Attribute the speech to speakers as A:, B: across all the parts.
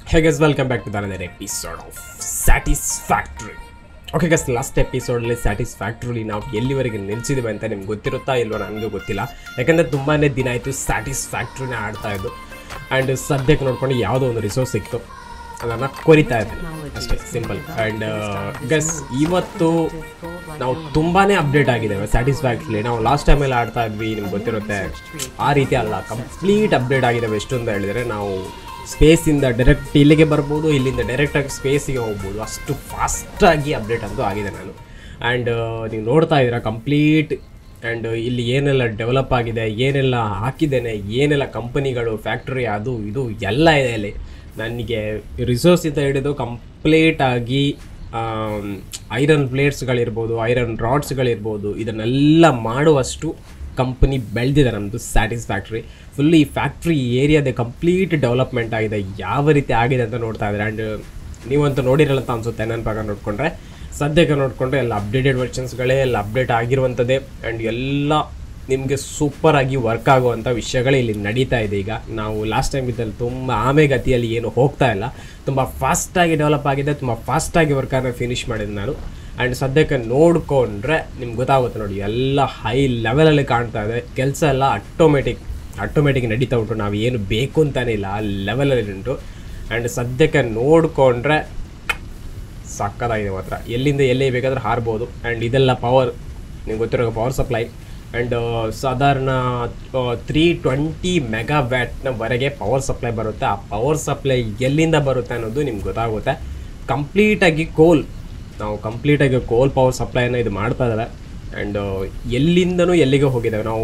A: Hey guys, welcome back to another episode of Satisfactory. Okay guys last ಎಪಿಸೋಡಲ್ಲಿ ಸ್ಯಾಟಿಸ್ಫ್ಯಾಕ್ಟ್ರಿಲಿ ನಾವು ಎಲ್ಲಿವರೆಗೆ ನಿಲ್ಸಿದ್ದೀವಿ ಅಂತ ನಿಮ್ಗೆ ಗೊತ್ತಿರುತ್ತಾ ಇಲ್ವೋ ನನಗೂ ಗೊತ್ತಿಲ್ಲ ಯಾಕಂದರೆ ತುಂಬಾ ದಿನ ಆಯಿತು ಸ್ಯಾಟಿಸ್ಫ್ಯಾಕ್ಟ್ರಿನೇ ಆಡ್ತಾ ಇದ್ದು ಆ್ಯಂಡ್ ಸದ್ಯಕ್ಕೆ ನೋಡ್ಕೊಂಡು ಯಾವುದೋ ಒಂದು ರಿಸೋರ್ಸ್ ಸಿಕ್ತು ಅದನ್ನು ಕೊರಿತಾ ಇದ್ದೀನಿ ಅಷ್ಟೇ ಸಿಂಪಲ್ ಆ್ಯಂಡ್ ಗಸ್ ಇವತ್ತು ನಾವು ತುಂಬಾ ಅಪ್ಡೇಟ್ ಆಗಿದ್ದೇವೆ ಸ್ಯಾಟಿಸ್ಫ್ಯಾಕ್ಟ್ರಿಲಿ ನಾವು ಲಾಸ್ಟ್ ಟೈಮೆಲ್ಲ ಆಡ್ತಾ ಇದ್ವಿ ನಿಮ್ಗೆ ಗೊತ್ತಿರುತ್ತೆ ಆ ರೀತಿ ಅಲ್ಲ ಕಂಪ್ಲೀಟ್ ಅಪ್ಡೇಟ್ ಆಗಿದ್ದಾವೆ ಎಷ್ಟು ಅಂತ ಹೇಳಿದರೆ ನಾವು ಸ್ಪೇಸಿಂದ ಡೈರೆಕ್ಟ್ ಇಲ್ಲಿಗೆ ಬರ್ಬೋದು ಇಲ್ಲಿಂದ ಡೈರೆಕ್ಟಾಗಿ ಸ್ಪೇಸಿಗೆ ಹೋಗ್ಬೋದು ಅಷ್ಟು ಫಾಸ್ಟಾಗಿ ಅಪ್ಡೇಟ್ ಅಂತೂ ಆಗಿದೆ ನಾನು ಆ್ಯಂಡ್ ನೀವು ನೋಡ್ತಾ ಇದ್ದೀರಾ ಕಂಪ್ಲೀಟ್ ಆ್ಯಂಡ್ ಇಲ್ಲಿ ಏನೆಲ್ಲ ಡೆವಲಪ್ ಆಗಿದೆ ಏನೆಲ್ಲ ಹಾಕಿದ್ದೇನೆ ಏನೆಲ್ಲ ಕಂಪನಿಗಳು ಫ್ಯಾಕ್ಟ್ರಿ ಅದು ಇದು ಎಲ್ಲ ಇದೆ ಅಲ್ಲಿ ನನಗೆ ರಿಸೋರ್ಸಿಂದ ಹಿಡಿದು ಕಂಪ್ಲೀಟಾಗಿ ಐರನ್ ಪ್ಲೇಟ್ಸ್ಗಳಿರ್ಬೋದು ಐರನ್ ರಾಡ್ಸ್ಗಳಿರ್ಬೋದು ಇದನ್ನೆಲ್ಲ ಮಾಡುವಷ್ಟು ಕಂಪನಿ ಬೆಳೆದಿದೆ ನಮ್ಮದು ಸ್ಯಾಟಿಸ್ಫ್ಯಾಕ್ಟ್ರಿ ಫುಲ್ ಈ ಫ್ಯಾಕ್ಟ್ರಿ ಏರಿಯಾದ ಕಂಪ್ಲೀಟ್ ಡೆವಲಪ್ಮೆಂಟ್ ಆಗಿದೆ ಯಾವ ರೀತಿ ಆಗಿದೆ ಅಂತ ನೋಡ್ತಾ ಇದ್ದಾರೆ ಆ್ಯಂಡ್ ನೀವಂತೂ ನೋಡಿರಲ್ಲ ಅಂತ ಅನಿಸುತ್ತೆ ನನ್ನ ಪ್ರಕಾರ ನೋಡಿಕೊಂಡ್ರೆ ಸದ್ಯಕ್ಕೆ ನೋಡಿಕೊಂಡ್ರೆ ಎಲ್ಲ ಅಪ್ಡೇಟೆಡ್ ವರ್ಷನ್ಸ್ಗಳೇ ಎಲ್ಲ ಅಪ್ಡೇಟ್ ಆಗಿರುವಂಥದ್ದೇ ಆ್ಯಂಡ್ ಎಲ್ಲ ನಿಮಗೆ ಸೂಪರಾಗಿ ವರ್ಕ್ ಆಗುವಂಥ ವಿಷಯಗಳೇ ಇಲ್ಲಿ ನಡೀತಾ ಇದೆ ಈಗ ನಾವು ಲಾಸ್ಟ್ ಟೈಮ್ ಇದ್ದಲ್ಲಿ ತುಂಬ ಆಮೆಗತಿಯಲ್ಲಿ ಏನು ಹೋಗ್ತಾ ಇಲ್ಲ ತುಂಬ ಫಾಸ್ಟಾಗಿ ಡೆವಲಪ್ ಆಗಿದೆ ತುಂಬ ಫಾಸ್ಟಾಗಿ ವರ್ಕನ್ನು ಫಿನಿಷ್ ಮಾಡಿದೆ ನಾನು ಆ್ಯಂಡ್ ಸದ್ಯಕ್ಕೆ ನೋಡಿಕೊಂಡ್ರೆ ನಿಮ್ಗೆ ಗೊತ್ತಾಗುತ್ತೆ ನೋಡಿ ಎಲ್ಲ ಹೈ ಲೆವೆಲಲ್ಲಿ ಕಾಣ್ತಾ ಇದೆ ಕೆಲಸ ಎಲ್ಲ ಆಟೋಮೆಟಿಕ್ ಆಟೋಮೆಟಿಕ್ ನಡೀತಾ ಉಂಟು ನಾವು ಏನು ಬೇಕು ಅಂತಾನೆ ಇಲ್ಲ ಆ ಲೆವೆಲಲ್ಲಿ ಉಂಟು ಆ್ಯಂಡ್ ಸದ್ಯಕ್ಕೆ ನೋಡಿಕೊಂಡ್ರೆ ಸಕ್ಕತ್ತಾಗಿದೆ ಮಾತ್ರ ಎಲ್ಲಿಂದ ಎಲ್ಲಿ ಬೇಕಾದ್ರೆ ಹಾರ್ಬೋದು ಆ್ಯಂಡ್ ಇದೆಲ್ಲ ಪವರ್ ನಿಮ್ಗೆ ಗೊತ್ತಿರೋ ಪವರ್ ಸಪ್ಲೈ ಆ್ಯಂಡ್ ಸಾಧಾರಣ ತ್ರೀ ಟ್ವೆಂಟಿ ಮೆಗಾ ವ್ಯಾಟ್ನವರೆಗೆ ಪವರ್ ಸಪ್ಲೈ ಬರುತ್ತೆ ಆ ಪವರ್ ಸಪ್ಲೈ ಎಲ್ಲಿಂದ ಬರುತ್ತೆ ಅನ್ನೋದು ನಿಮ್ಗೆ ಗೊತ್ತಾಗುತ್ತೆ ಕಂಪ್ಲೀಟಾಗಿ ಕೋಲ್ ನಾವು ಕಂಪ್ಲೀಟಾಗಿ ಕೋಲ್ ಪವರ್ ಸಪ್ಲೈನ ಇದು ಮಾಡ್ತಾ ಇದ್ದಾರೆ ಆ್ಯಂಡ್ ಎಲ್ಲಿಂದನೂ ಎಲ್ಲಿಗೆ ಹೋಗಿದ್ದೇವೆ ನಾವು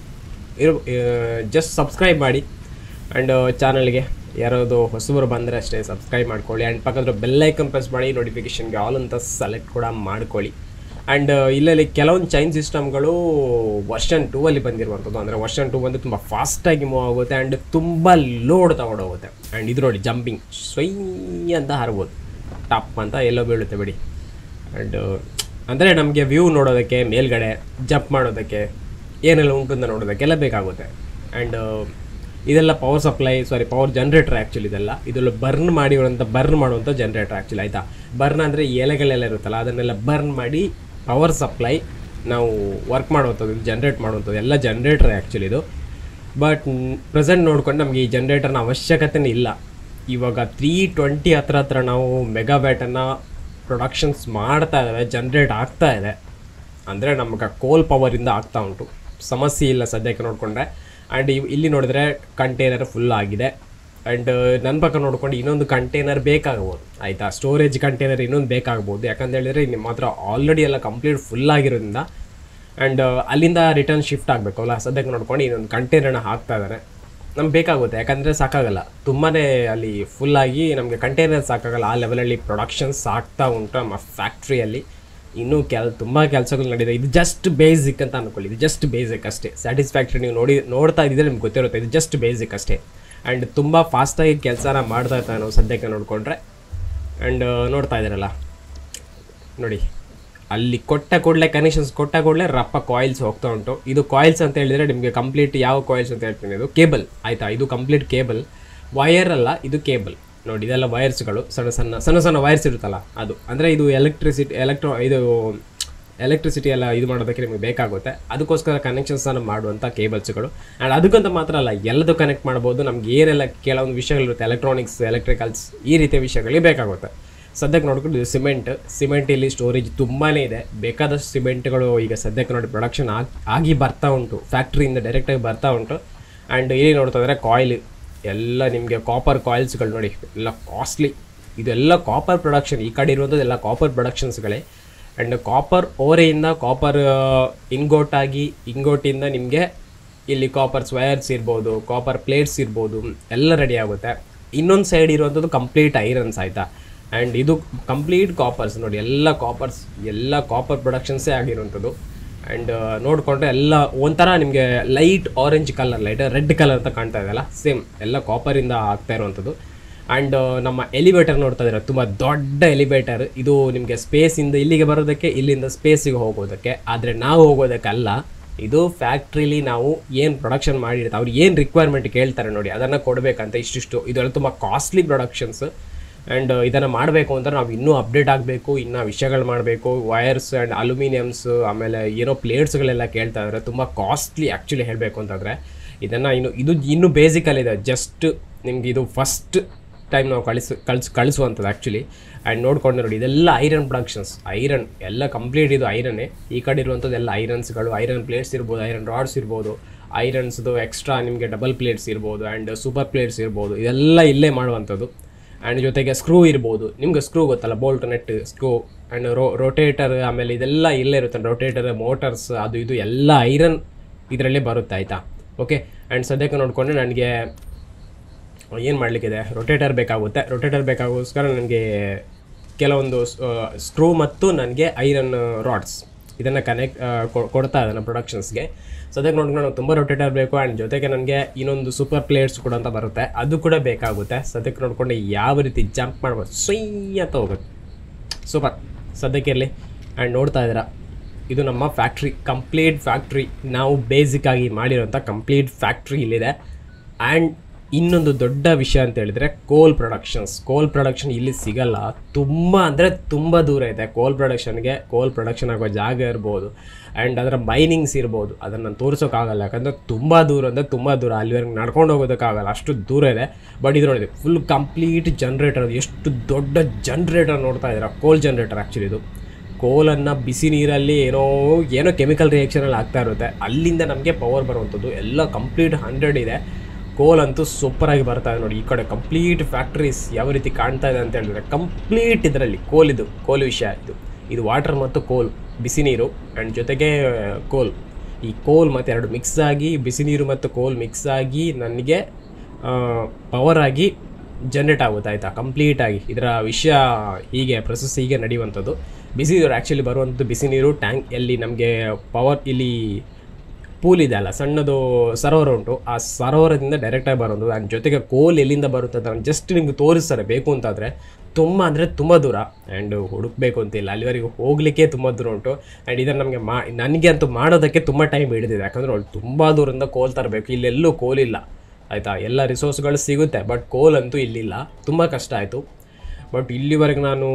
A: ಇರೋ ಜಸ್ಟ್ ಸಬ್ಸ್ಕ್ರೈಬ್ ಮಾಡಿ ಆ್ಯಂಡ್ ಚಾನಲ್ಗೆ ಯಾರಾವುದು ಹೊಸಬರು ಬಂದರೆ ಅಷ್ಟೇ ಸಬ್ಸ್ಕ್ರೈಬ್ ಮಾಡ್ಕೊಳ್ಳಿ ಆ್ಯಂಡ್ ಪಕ್ಕದ ಬೆಲ್ಲೈಕನ್ ಪ್ರೆಸ್ ಮಾಡಿ ನೋಟಿಫಿಕೇಷನ್ಗೆ ಆಲ್ ಅಂತ ಸೆಲೆಕ್ಟ್ ಕೂಡ ಮಾಡ್ಕೊಳ್ಳಿ ಆ್ಯಂಡ್ ಇಲ್ಲಲ್ಲಿ ಕೆಲವೊಂದು ಚೈನ್ ಸಿಸ್ಟಮ್ಗಳು ವರ್ಷನ್ ಟೂ ಅಲ್ಲಿ ಬಂದಿರುವಂಥದ್ದು ಅಂದರೆ ವರ್ಷನ್ ಟೂ ಬಂದು ತುಂಬ ಫಾಸ್ಟಾಗಿ ಮೂವ್ ಆಗುತ್ತೆ ಆ್ಯಂಡ್ ತುಂಬ ಲೋಡ್ ತಗೊಂಡೋಗುತ್ತೆ ಆ್ಯಂಡ್ ಇದು ನೋಡಿ ಜಂಪಿಂಗ್ ಸ್ವೈ ಅಂತ ಹಾರ್ಬೋದು ಟಪ್ ಅಂತ ಎಲ್ಲೋ ಬೀಳುತ್ತೆ ಬಿಡಿ ಆ್ಯಂಡ್ ಅಂದರೆ ನಮಗೆ ವ್ಯೂ ನೋಡೋದಕ್ಕೆ ಮೇಲ್ಗಡೆ ಜಂಪ್ ಮಾಡೋದಕ್ಕೆ ಏನೆಲ್ಲ ಉಂಟು ಅಂತ ನೋಡೋದಕ್ಕೆಲ್ಲ ಬೇಕಾಗುತ್ತೆ ಆ್ಯಂಡ್ ಇದೆಲ್ಲ power supply sorry power generator actually ಇದೆಲ್ಲ ಇದೆಲ್ಲ ಬರ್ನ್ ಮಾಡಿರುವಂಥ ಬರ್ನ್ ಮಾಡುವಂಥ ಜನ್ರೇಟರ್ ಆ್ಯಕ್ಚುಲಿ ಆಯಿತಾ ಬರ್ನ್ ಅಂದರೆ ಎಲೆಗಳೆಲ್ಲ ಇರುತ್ತಲ್ಲ ಅದನ್ನೆಲ್ಲ ಬರ್ನ್ ಮಾಡಿ ಪವರ್ ಸಪ್ಲೈ ನಾವು ವರ್ಕ್ ಮಾಡುವಂಥದ್ದು ಜನ್ರೇಟ್ ಮಾಡುವಂಥದ್ದು ಎಲ್ಲ ಜನ್ರೇಟರ್ ಆ್ಯಕ್ಚುಲಿ ಇದು ಬಟ್ ಪ್ರೆಸೆಂಟ್ ನೋಡ್ಕೊಂಡು ನಮಗೆ ಈ ಜನ್ರೇಟರ್ನ ಅವಶ್ಯಕತೆನೇ ಇಲ್ಲ ಇವಾಗ ತ್ರೀ ಟ್ವೆಂಟಿ ಹತ್ರ ಹತ್ರ ನಾವು ಮೆಗಾಬ್ಯಾಟನ್ನು ಪ್ರೊಡಕ್ಷನ್ಸ್ ಮಾಡ್ತಾ ಇದ್ದಾವೆ ಜನ್ರೇಟ್ ಆಗ್ತಾ ಇದೆ ಅಂದರೆ ನಮಗೆ ಕೋಲ್ ಪವರಿಂದ ಆಗ್ತಾ ಉಂಟು ಸಮಸ್ಯೆ ಇಲ್ಲ ಸದ್ಯಕ್ಕೆ ನೋಡಿಕೊಂಡ್ರೆ ಆ್ಯಂಡ್ ಇಲ್ಲಿ ನೋಡಿದ್ರೆ ಕಂಟೈನರ್ ಫುಲ್ ಆಗಿದೆ ಆ್ಯಂಡ್ ನನ್ನ ಪಕ್ಕ ನೋಡ್ಕೊಂಡು ಇನ್ನೊಂದು ಕಂಟೈನರ್ ಬೇಕಾಗ್ಬೋದು ಆಯಿತಾ ಸ್ಟೋರೇಜ್ ಕಂಟೈನರ್ ಇನ್ನೊಂದು ಬೇಕಾಗ್ಬೋದು ಯಾಕಂತ ಹೇಳಿದ್ರೆ ನಿಮ್ಮ ಹತ್ರ ಆಲ್ರೆಡಿ ಎಲ್ಲ ಕಂಪ್ಲೀಟ್ ಫುಲ್ ಆಗಿರೋದ್ರಿಂದ ಆ್ಯಂಡ್ ಅಲ್ಲಿಂದ ರಿಟರ್ನ್ ಶಿಫ್ಟ್ ಆಗಬೇಕಲ್ಲ ಸದ್ಯಕ್ಕೆ ನೋಡ್ಕೊಂಡು ಇನ್ನೊಂದು ಕಂಟೈನರ್ನ ಹಾಕ್ತಾ ಇದ್ದಾರೆ ನಮ್ಗೆ ಬೇಕಾಗುತ್ತೆ ಯಾಕಂದರೆ ಸಾಕಾಗಲ್ಲ ತುಂಬಾ ಅಲ್ಲಿ ಫುಲ್ಲಾಗಿ ನಮಗೆ ಕಂಟೈನರ್ ಸಾಕಾಗಲ್ಲ ಆ ಲೆವೆಲಲ್ಲಿ ಪ್ರೊಡಕ್ಷನ್ಸ್ ಆಗ್ತಾ ಉಂಟು ನಮ್ಮ ಫ್ಯಾಕ್ಟ್ರಿಯಲ್ಲಿ ಇನ್ನೂ ಕೆಲ್ ತುಂಬ ಕೆಲಸಗಳು ನಡೀಇದೆ ಇದು ಜಸ್ಟ್ ಬೇಸಿಕ್ ಅಂತ ಅನ್ಕೊಳ್ಳಿ ಇದು ಜಸ್ಟ್ ಬೇಸಿಕ್ ಅಷ್ಟೇ ಸ್ಯಾಟಿಸ್ಫ್ಯಾಕ್ಟ್ರಿ ನೀವು ನೋಡಿ ನೋಡ್ತಾ ಇದ್ದಿದ್ರೆ ನಿಮ್ಗೆ ಗೊತ್ತಿರುತ್ತೆ ಇದು ಜಸ್ಟ್ ಬೇಸಿಕ್ ಅಷ್ಟೇ ಆ್ಯಂಡ್ ತುಂಬ ಫಾಸ್ಟಾಗಿ ಕೆಲಸನ ಮಾಡ್ತಾ ಇರ್ತಾರೆ ನಾವು ಸದ್ಯಕ್ಕೆ ನೋಡಿಕೊಂಡ್ರೆ ಆ್ಯಂಡ್ ನೋಡ್ತಾ ಇದ್ದೀರಲ್ಲ ನೋಡಿ ಅಲ್ಲಿ ಕೊಟ್ಟ ಕೂಡಲೇ ಕನೆಕ್ಷನ್ಸ್ ಕೊಟ್ಟ ಕೂಡಲೇ ರಪ್ಪ ಕಾಯಿಲ್ಸ್ ಹೋಗ್ತಾ ಉಂಟು ಇದು ಕಾಯಿಲ್ಸ್ ಅಂತ ಹೇಳಿದರೆ ನಿಮಗೆ ಕಂಪ್ಲೀಟ್ ಯಾವ ಕಾಯಿಲ್ಸ್ ಅಂತ ಹೇಳ್ತೀನಿ ಇದು ಕೇಬಲ್ ಆಯಿತಾ ಇದು ಕಂಪ್ಲೀಟ್ ಕೇಬಲ್ ವಯರ್ ಅಲ್ಲ ಇದು ಕೇಬಲ್ ನೋಡಿ ಇದೆಲ್ಲ ವೈರ್ಸ್ಗಳು ಸಣ್ಣ ಸಣ್ಣ ಸಣ್ಣ ಸಣ್ಣ ವೈರ್ಸ್ ಇರುತ್ತಲ್ಲ ಅದು ಅಂದರೆ ಇದು ಎಲೆಕ್ಟ್ರಿಸಿಟಿ ಎಲೆಕ್ಟ್ರೋ ಇದು ಎಲೆಕ್ಟ್ರಿಸಿಟಿ ಎಲ್ಲ ಇದು ಮಾಡೋದಕ್ಕೆ ನಿಮಗೆ ಬೇಕಾಗುತ್ತೆ ಅದಕ್ಕೋಸ್ಕರ ಕನೆಕ್ಷನ್ಸನ್ನು ಮಾಡುವಂಥ ಕೇಬಲ್ಸ್ಗಳು ಆ್ಯಂಡ್ ಅದಕ್ಕಂತ ಮಾತ್ರ ಅಲ್ಲ ಎಲ್ಲದೂ ಕನೆಕ್ಟ್ ಮಾಡ್ಬೋದು ನಮ್ಗೆ ಏನೆಲ್ಲ ಕೆಲವೊಂದು ವಿಷಯಗಳಿರುತ್ತೆ ಎಲೆಕ್ಟ್ರಾನಿಕ್ಸ್ ಎಲೆಕ್ಟ್ರಿಕಲ್ಸ್ ಈ ರೀತಿಯ ವಿಷಯಗಳಿಗೆ ಬೇಕಾಗುತ್ತೆ ಸದ್ಯಕ್ಕೆ ನೋಡ್ಕೊಂಡು ಇದು ಸಿಮೆಂಟ್ ಸಿಮೆಂಟ್ ಇಲ್ಲಿ ಸ್ಟೋರೇಜ್ ತುಂಬಾ ಇದೆ ಬೇಕಾದಷ್ಟು ಸಿಮೆಂಟ್ಗಳು ಈಗ ಸದ್ಯಕ್ಕೆ ನೋಡಿ ಪ್ರೊಡಕ್ಷನ್ ಆಗಿ ಆಗಿ ಬರ್ತಾ ಉಂಟು ಫ್ಯಾಕ್ಟ್ರಿಯಿಂದ ಡೈರೆಕ್ಟಾಗಿ ಬರ್ತಾ ಉಂಟು ಆ್ಯಂಡ್ ಇಲ್ಲಿ ನೋಡ್ತಾ ಇದ್ರೆ ಕಾಯಿಲ್ ಎಲ್ಲ ನಿಮಗೆ ಕಾಪರ್ ಕಾಯಿಲ್ಸ್ಗಳು ನೋಡಿ ಎಲ್ಲ ಕಾಸ್ಟ್ಲಿ ಇದೆಲ್ಲ ಕಾಪರ್ ಪ್ರೊಡಕ್ಷನ್ ಈ ಕಡೆ ಇರುವಂಥದ್ದು ಎಲ್ಲ ಕಾಪರ್ ಪ್ರೊಡಕ್ಷನ್ಸ್ಗಳೇ ಆ್ಯಂಡ್ ಕಾಪರ್ ಓರೆಯಿಂದ ಕಾಪರ್ ಇಂಗೋಟ್ ಆಗಿ ಇಂಗೋಟಿಂದ ನಿಮಗೆ ಇಲ್ಲಿ ಕಾಪರ್ಸ್ ವಯರ್ಸ್ ಇರ್ಬೋದು ಕಾಪರ್ ಪ್ಲೇಟ್ಸ್ ಇರ್ಬೋದು ಎಲ್ಲ ರೆಡಿ ಆಗುತ್ತೆ ಇನ್ನೊಂದು ಸೈಡ್ ಇರುವಂಥದ್ದು ಕಂಪ್ಲೀಟ್ ಐರನ್ಸ್ ಆಯಿತಾ ಆ್ಯಂಡ್ ಇದು ಕಂಪ್ಲೀಟ್ ಕಾಪರ್ಸ್ ನೋಡಿ ಎಲ್ಲ ಕಾಪರ್ಸ್ ಎಲ್ಲ ಕಾಪರ್ ಪ್ರೊಡಕ್ಷನ್ಸೇ ಆಗಿರುವಂಥದ್ದು ಆ್ಯಂಡ್ ನೋಡಿಕೊಂಡ್ರೆ ಎಲ್ಲ ಒಂಥರ ನಿಮಗೆ light orange colour light red colour ಅಂತ ಕಾಣ್ತಾ ಇದೆಯಲ್ಲ ಸೇಮ್ ಎಲ್ಲ ಕಾಪರಿಂದ ಆಗ್ತಾ ಇರುವಂಥದ್ದು ಆ್ಯಂಡ್ ನಮ್ಮ ಎಲಿವೇಟರ್ ನೋಡ್ತಾ ಇದ್ದಾರೆ ತುಂಬ ದೊಡ್ಡ ಎಲಿವೇಟರ್ ಇದು ನಿಮಗೆ ಸ್ಪೇಸಿಂದ ಇಲ್ಲಿಗೆ ಬರೋದಕ್ಕೆ ಇಲ್ಲಿಂದ ಸ್ಪೇಸಿಗೆ ಹೋಗೋದಕ್ಕೆ ಆದರೆ ನಾವು ಹೋಗೋದಕ್ಕಲ್ಲ ಇದು ಫ್ಯಾಕ್ಟ್ರಿಲಿ ನಾವು ಏನು ಪ್ರೊಡಕ್ಷನ್ ಮಾಡಿರ್ತಾರೆ ಅವ್ರು ಏನು ರಿಕ್ವೈರ್ಮೆಂಟ್ ಕೇಳ್ತಾರೆ ನೋಡಿ ಅದನ್ನು ಕೊಡಬೇಕಂತ ಇಷ್ಟಿಷ್ಟು ಇದೆಲ್ಲ ತುಂಬ ಕಾಸ್ಟ್ಲಿ ಪ್ರೊಡಕ್ಷನ್ಸ್ ಆ್ಯಂಡ್ ಇದನ್ನು ಮಾಡಬೇಕು ಅಂತ ನಾವು ಇನ್ನೂ ಅಪ್ಡೇಟ್ ಆಗಬೇಕು ಇನ್ನೂ ವಿಷಯಗಳು ಮಾಡಬೇಕು ವೈರ್ಸ್ ಆ್ಯಂಡ್ ಅಲ್ಯೂಮಿನಿಯಮ್ಸ್ ಆಮೇಲೆ ಏನೋ ಪ್ಲೇಟ್ಸ್ಗಳೆಲ್ಲ ಕೇಳ್ತಾ ಇದ್ದಾರೆ ತುಂಬ ಕಾಸ್ಟ್ಲಿ ಆ್ಯಕ್ಚುಲಿ ಹೇಳಬೇಕು ಅಂತಂದರೆ ಇದನ್ನು ಇನ್ನು ಇದು ಇನ್ನೂ ಬೇಸಿಕಲ್ಲಿದೆ ಜಸ್ಟ್ ನಿಮ್ಗೆ ಇದು ಫಸ್ಟ್ ಟೈಮ್ ನಾವು ಕಳಿಸ್ ಕಳ್ಸಿ ಕಳಿಸುವಂಥದ್ದು ಆ್ಯಕ್ಚುಲಿ ಆ್ಯಂಡ್ ನೋಡ್ಕೊಂಡು ನೋಡಿ ಇದೆಲ್ಲ ಐರನ್ ಪ್ರೊಡಕ್ಷನ್ಸ್ ಐರನ್ ಎಲ್ಲ ಕಂಪ್ಲೀಟ್ ಇದು ಐರನ್ನೇ ಈ ಕಡೆ ಇರುವಂಥದ್ದು ಎಲ್ಲ ಐರನ್ಸ್ಗಳು ಐರನ್ ಪ್ಲೇಟ್ಸ್ ಇರ್ಬೋದು ಐರನ್ ರಾಡ್ಸ್ ಇರ್ಬೋದು ಐರನ್ಸ್ದು ಎಕ್ಸ್ಟ್ರಾ ನಿಮಗೆ ಡಬಲ್ ಪ್ಲೇಟ್ಸ್ ಇರ್ಬೋದು ಆ್ಯಂಡ್ ಸೂಪರ್ ಪ್ಲೇಟ್ಸ್ ಇರ್ಬೋದು ಇದೆಲ್ಲ ಇಲ್ಲೇ ಮಾಡುವಂಥದ್ದು ಆ್ಯಂಡ್ ಜೊತೆಗೆ ಸ್ಕ್ರೂ ಇರ್ಬೋದು ನಿಮ್ಗೆ ಸ್ಕ್ರೂ ಗೊತ್ತಲ್ಲ bolt nut screw and ro rotator ಆಮೇಲೆ ಇದೆಲ್ಲ ಇಲ್ಲೇ ಇರುತ್ತೆ ರೊಟೇಟರ್ ಮೋಟರ್ಸ್ ಅದು ಇದು ಎಲ್ಲ ಐರನ್ ಇದರಲ್ಲೇ ಬರುತ್ತೆ ಆಯಿತಾ ಓಕೆ ಆ್ಯಂಡ್ ಸದ್ಯಕ್ಕೆ ನೋಡಿಕೊಂಡ್ರೆ ನನಗೆ ಏನು ಮಾಡಲಿಕ್ಕಿದೆ ರೊಟೇಟರ್ ಬೇಕಾಗುತ್ತೆ ರೊಟೇಟರ್ ಬೇಕಾಗೋಸ್ಕರ ನನಗೆ ಕೆಲವೊಂದು ಸ್ಕ್ರೂ ಮತ್ತು ನನಗೆ ಐರನ್ ರಾಡ್ಸ್ ಇದನ್ನು ಕನೆಕ್ಟ್ ಕೊಡ್ತಾ ಇದ್ದಾನೆ ಪ್ರೊಡಕ್ಷನ್ಸ್ಗೆ ಸದ್ಯಕ್ಕೆ ನೋಡ್ಕೊಂಡು ನನಗೆ ತುಂಬ ರೊಟೇಟರ್ ಬೇಕು ಆ್ಯಂಡ್ ಜೊತೆಗೆ ನನಗೆ ಇನ್ನೊಂದು ಸೂಪರ್ ಪ್ಲೇಟ್ಸ್ ಕೂಡ ಅಂತ ಬರುತ್ತೆ ಅದು ಕೂಡ ಬೇಕಾಗುತ್ತೆ ಸದ್ಯಕ್ಕೆ ನೋಡ್ಕೊಂಡು ಯಾವ ರೀತಿ ಜಂಪ್ ಮಾಡ್ಬೋದು ಸೊಯ್ ಅಂತ ಹೋಗುತ್ತೆ ಸೂಪರ್ ಸದ್ಯಕ್ಕೆ ಇರಲಿ ಆ್ಯಂಡ್ ನೋಡ್ತಾ ಇದ್ದೀರಾ ಇದು ನಮ್ಮ ಫ್ಯಾಕ್ಟ್ರಿ ಕಂಪ್ಲೀಟ್ ಫ್ಯಾಕ್ಟ್ರಿ ನಾವು ಬೇಸಿಕ್ಕಾಗಿ ಮಾಡಿರೋಂಥ ಕಂಪ್ಲೀಟ್ ಫ್ಯಾಕ್ಟ್ರಿ ಇಲ್ಲಿದೆ ಆ್ಯಂಡ್ ಇನ್ನೊಂದು ದೊಡ್ಡ ವಿಷಯ ಅಂತ ಹೇಳಿದ್ರೆ ಕೋಲ್ ಪ್ರೊಡಕ್ಷನ್ಸ್ ಕೋಲ್ ಪ್ರೊಡಕ್ಷನ್ ಇಲ್ಲಿ ಸಿಗಲ್ಲ ತುಂಬ ಅಂದರೆ ತುಂಬ ದೂರ ಇದೆ ಕೋಲ್ ಪ್ರೊಡಕ್ಷನ್ಗೆ ಕೋಲ್ ಪ್ರೊಡಕ್ಷನ್ ಆಗೋ ಜಾಗ ಇರ್ಬೋದು ಆ್ಯಂಡ್ ಅದರ ಮೈನಿಂಗ್ಸ್ ಇರ್ಬೋದು ಅದನ್ನು ನಾನು ತೋರಿಸೋಕ್ಕಾಗಲ್ಲ ಯಾಕಂದರೆ ತುಂಬ ದೂರ ಅಂದರೆ ತುಂಬ ದೂರ ಅಲ್ಲಿವರೆಗೆ ನಡ್ಕೊಂಡು ಹೋಗೋದಕ್ಕಾಗಲ್ಲ ಅಷ್ಟು ದೂರ ಇದೆ ಬಟ್ ಇದು ನೋಡಿದೆ ಫುಲ್ ಕಂಪ್ಲೀಟ್ ಜನ್ರೇಟರ್ ಎಷ್ಟು ದೊಡ್ಡ ಜನ್ರೇಟರ್ ನೋಡ್ತಾ ಇದ್ದೀರಾ ಕೋಲ್ ಜನ್ರೇಟರ್ ಆ್ಯಕ್ಚುಲಿ ಇದು ಕೋಲನ್ನು ಬಿಸಿ ನೀರಲ್ಲಿ ಏನೋ ಏನೋ ಕೆಮಿಕಲ್ ರಿಯಾಕ್ಷನಲ್ಲಿ ಆಗ್ತಾ ಇರುತ್ತೆ ಅಲ್ಲಿಂದ ನಮಗೆ ಪವರ್ ಬರುವಂಥದ್ದು ಎಲ್ಲ ಕಂಪ್ಲೀಟ್ ಹಂಡ್ರೆಡ್ ಇದೆ ಕೋಲ್ ಅಂತೂ ಸೂಪರಾಗಿ ಬರ್ತಾ ಇದೆ ನೋಡಿ ಈ ಕಡೆ ಕಂಪ್ಲೀಟ್ ಫ್ಯಾಕ್ಟ್ರೀಸ್ ಯಾವ ರೀತಿ ಕಾಣ್ತಾ ಇದೆ ಅಂತ ಹೇಳಿದ್ರೆ ಕಂಪ್ಲೀಟ್ ಇದರಲ್ಲಿ ಕೋಲ್ ಇದು ಕೋಲ್ ವಿಷಯ ಇದು ಇದು ವಾಟರ್ ಮತ್ತು ಕೋಲ್ ಬಿಸಿ ನೀರು ಆ್ಯಂಡ್ ಜೊತೆಗೆ ಕೋಲ್ ಈ ಕೋಲ್ ಮತ್ತು ಎರಡು ಮಿಕ್ಸ್ ಆಗಿ ಬಿಸಿ ನೀರು ಮತ್ತು ಕೋಲ್ ಮಿಕ್ಸ್ ಆಗಿ ನನಗೆ ಪವರ್ ಆಗಿ ಜನ್ರೇಟ್ ಆಗುತ್ತೆ ಆಯಿತಾ ಕಂಪ್ಲೀಟಾಗಿ ಇದರ ವಿಷಯ ಹೀಗೆ ಪ್ರೊಸೆಸ್ ಹೀಗೆ ನಡೆಯುವಂಥದ್ದು ಬಿಸಿ ನೀರು ಆ್ಯಕ್ಚುಲಿ ಬರುವಂಥದ್ದು ಬಿಸಿ ನೀರು ಟ್ಯಾಂಕ್ ಎಲ್ಲಿ ನಮಗೆ ಪವರ್ ಇಲ್ಲಿ ಪೂಲ್ ಇದೆ ಅಲ್ಲ ಸಣ್ಣದು ಸರೋವರ ಉಂಟು ಆ ಸರೋವರದಿಂದ ಡೈರೆಕ್ಟಾಗಿ ಬರೋದು ಆ್ಯಂಡ್ ಜೊತೆಗೆ ಕೋಲ್ ಎಲ್ಲಿಂದ ಬರುತ್ತೆ ಅಂತ ಜಸ್ಟ್ ನಿಮ್ಗೆ ತೋರಿಸ್ತಾರೆ ಬೇಕು ಅಂತಾದರೆ ತುಂಬ ಅಂದರೆ ತುಂಬ ದೂರ ಆ್ಯಂಡ್ ಹುಡುಕ್ಬೇಕು ಅಂತಿಲ್ಲ ಅಲ್ಲಿವರೆಗೆ ಹೋಗಲಿಕ್ಕೆ ತುಂಬ ದೂರ ಉಂಟು ಆ್ಯಂಡ್ ಇದನ್ನು ನಮಗೆ ಮಾ ನನಗೆ ಅಂತೂ ಮಾಡೋದಕ್ಕೆ ತುಂಬ ಟೈಮ್ ಹಿಡಿದಿದೆ ಯಾಕಂದರೆ ಅವ್ಳು ತುಂಬ ದೂರದಿಂದ ಕೋಲ್ ತರಬೇಕು ಇಲ್ಲೆಲ್ಲೂ ಕೋಲ್ ಇಲ್ಲ ಆಯಿತಾ ಎಲ್ಲ ರಿಸೋರ್ಸ್ಗಳು ಸಿಗುತ್ತೆ ಬಟ್ ಕೋಲ್ ಅಂತೂ ಇಲ್ಲಿಲ್ಲ ತುಂಬ ಕಷ್ಟ ಆಯಿತು ಬಟ್ ಇಲ್ಲಿವರೆಗೆ ನಾನು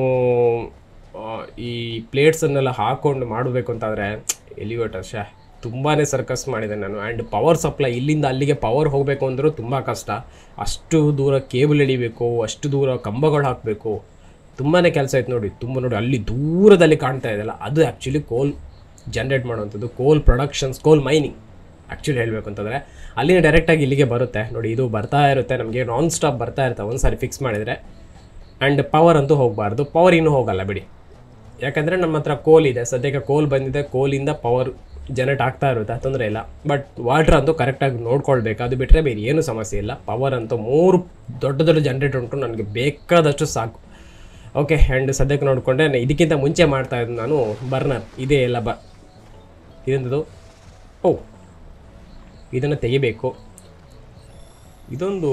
A: ಆ, ಈ ಪ್ಲೇಟ್ಸನ್ನೆಲ್ಲ ಹಾಕ್ಕೊಂಡು ಮಾಡಬೇಕು ಅಂತಾದರೆ ಎಲಿವೇಟರ್ ಶಾ ತುಂಬಾ ಸರ್ಕಸ್ ಮಾಡಿದೆ ನಾನು ಆ್ಯಂಡ್ ಪವರ್ ಸಪ್ಲೈ ಇಲ್ಲಿಂದ ಅಲ್ಲಿಗೆ ಪವರ್ ಹೋಗಬೇಕು ಅಂದರೂ ತುಂಬ ಕಷ್ಟ ಅಷ್ಟು ದೂರ ಕೇಬಲ್ ಎಳಿಬೇಕು ಅಷ್ಟು ದೂರ ಕಂಬಗಳು ಹಾಕಬೇಕು ತುಂಬಾ ಕೆಲಸ ಆಯ್ತು ನೋಡಿ ತುಂಬ ನೋಡಿ ಅಲ್ಲಿ ದೂರದಲ್ಲಿ ಕಾಣ್ತಾ ಇದೆಯಲ್ಲ ಅದು ಆ್ಯಕ್ಚುಲಿ ಕೋಲ್ ಜನ್ರೇಟ್ ಮಾಡುವಂಥದ್ದು ಕೋಲ್ ಪ್ರೊಡಕ್ಷನ್ಸ್ ಕೋಲ್ ಮೈನಿಂಗ್ ಆ್ಯಕ್ಚುಲಿ ಹೇಳಬೇಕು ಅಂತಂದರೆ ಅಲ್ಲಿನ ಡೈರೆಕ್ಟಾಗಿ ಇಲ್ಲಿಗೆ ಬರುತ್ತೆ ನೋಡಿ ಇದು ಬರ್ತಾ ಇರುತ್ತೆ ನಮಗೆ ನಾನ್ ಸ್ಟಾಪ್ ಬರ್ತಾ ಇರ್ತವೆ ಒಂದು ಸಾರಿ ಫಿಕ್ಸ್ ಮಾಡಿದರೆ ಆ್ಯಂಡ್ ಪವರ್ ಅಂತೂ ಹೋಗಬಾರ್ದು ಪವರ್ ಇನ್ನೂ ಹೋಗಲ್ಲ ಬಿಡಿ ಯಾಕಂದರೆ ನಮ್ಮ ಹತ್ರ ಕೋಲ್ ಇದೆ ಸದ್ಯಕ್ಕೆ ಕೋಲ್ ಬಂದಿದೆ ಕೋಲಿಂದ ಪವರ್ ಜನರೇಟ್ ಆಗ್ತಾ ಇರುತ್ತೆ ತೊಂದರೆ ಇಲ್ಲ ಬಟ್ ವಾಟ್ರ್ ಅಂತೂ ಕರೆಕ್ಟಾಗಿ ನೋಡ್ಕೊಳ್ಬೇಕು ಅದು ಬಿಟ್ಟರೆ ಬೇರೆ ಏನೂ ಸಮಸ್ಯೆ ಇಲ್ಲ ಪವರ್ ಅಂತೂ ಮೂರು ದೊಡ್ಡ ದೊಡ್ಡ ಜನ್ರೇಟರ್ ಉಂಟು ನನಗೆ ಬೇಕಾದಷ್ಟು ಸಾಕು ಓಕೆ ಆ್ಯಂಡ್ ಸದ್ಯಕ್ಕೆ ನೋಡಿಕೊಂಡೆ ಇದಕ್ಕಿಂತ ಮುಂಚೆ ಮಾಡ್ತಾ ಇದ್ದು ನಾನು ಬರ್ನರ್ ಇದೇ ಎಲ್ಲ ಬ ಇದೊಂದು ಓ ಇದನ್ನು ತೆಗಿಬೇಕು ಇದೊಂದು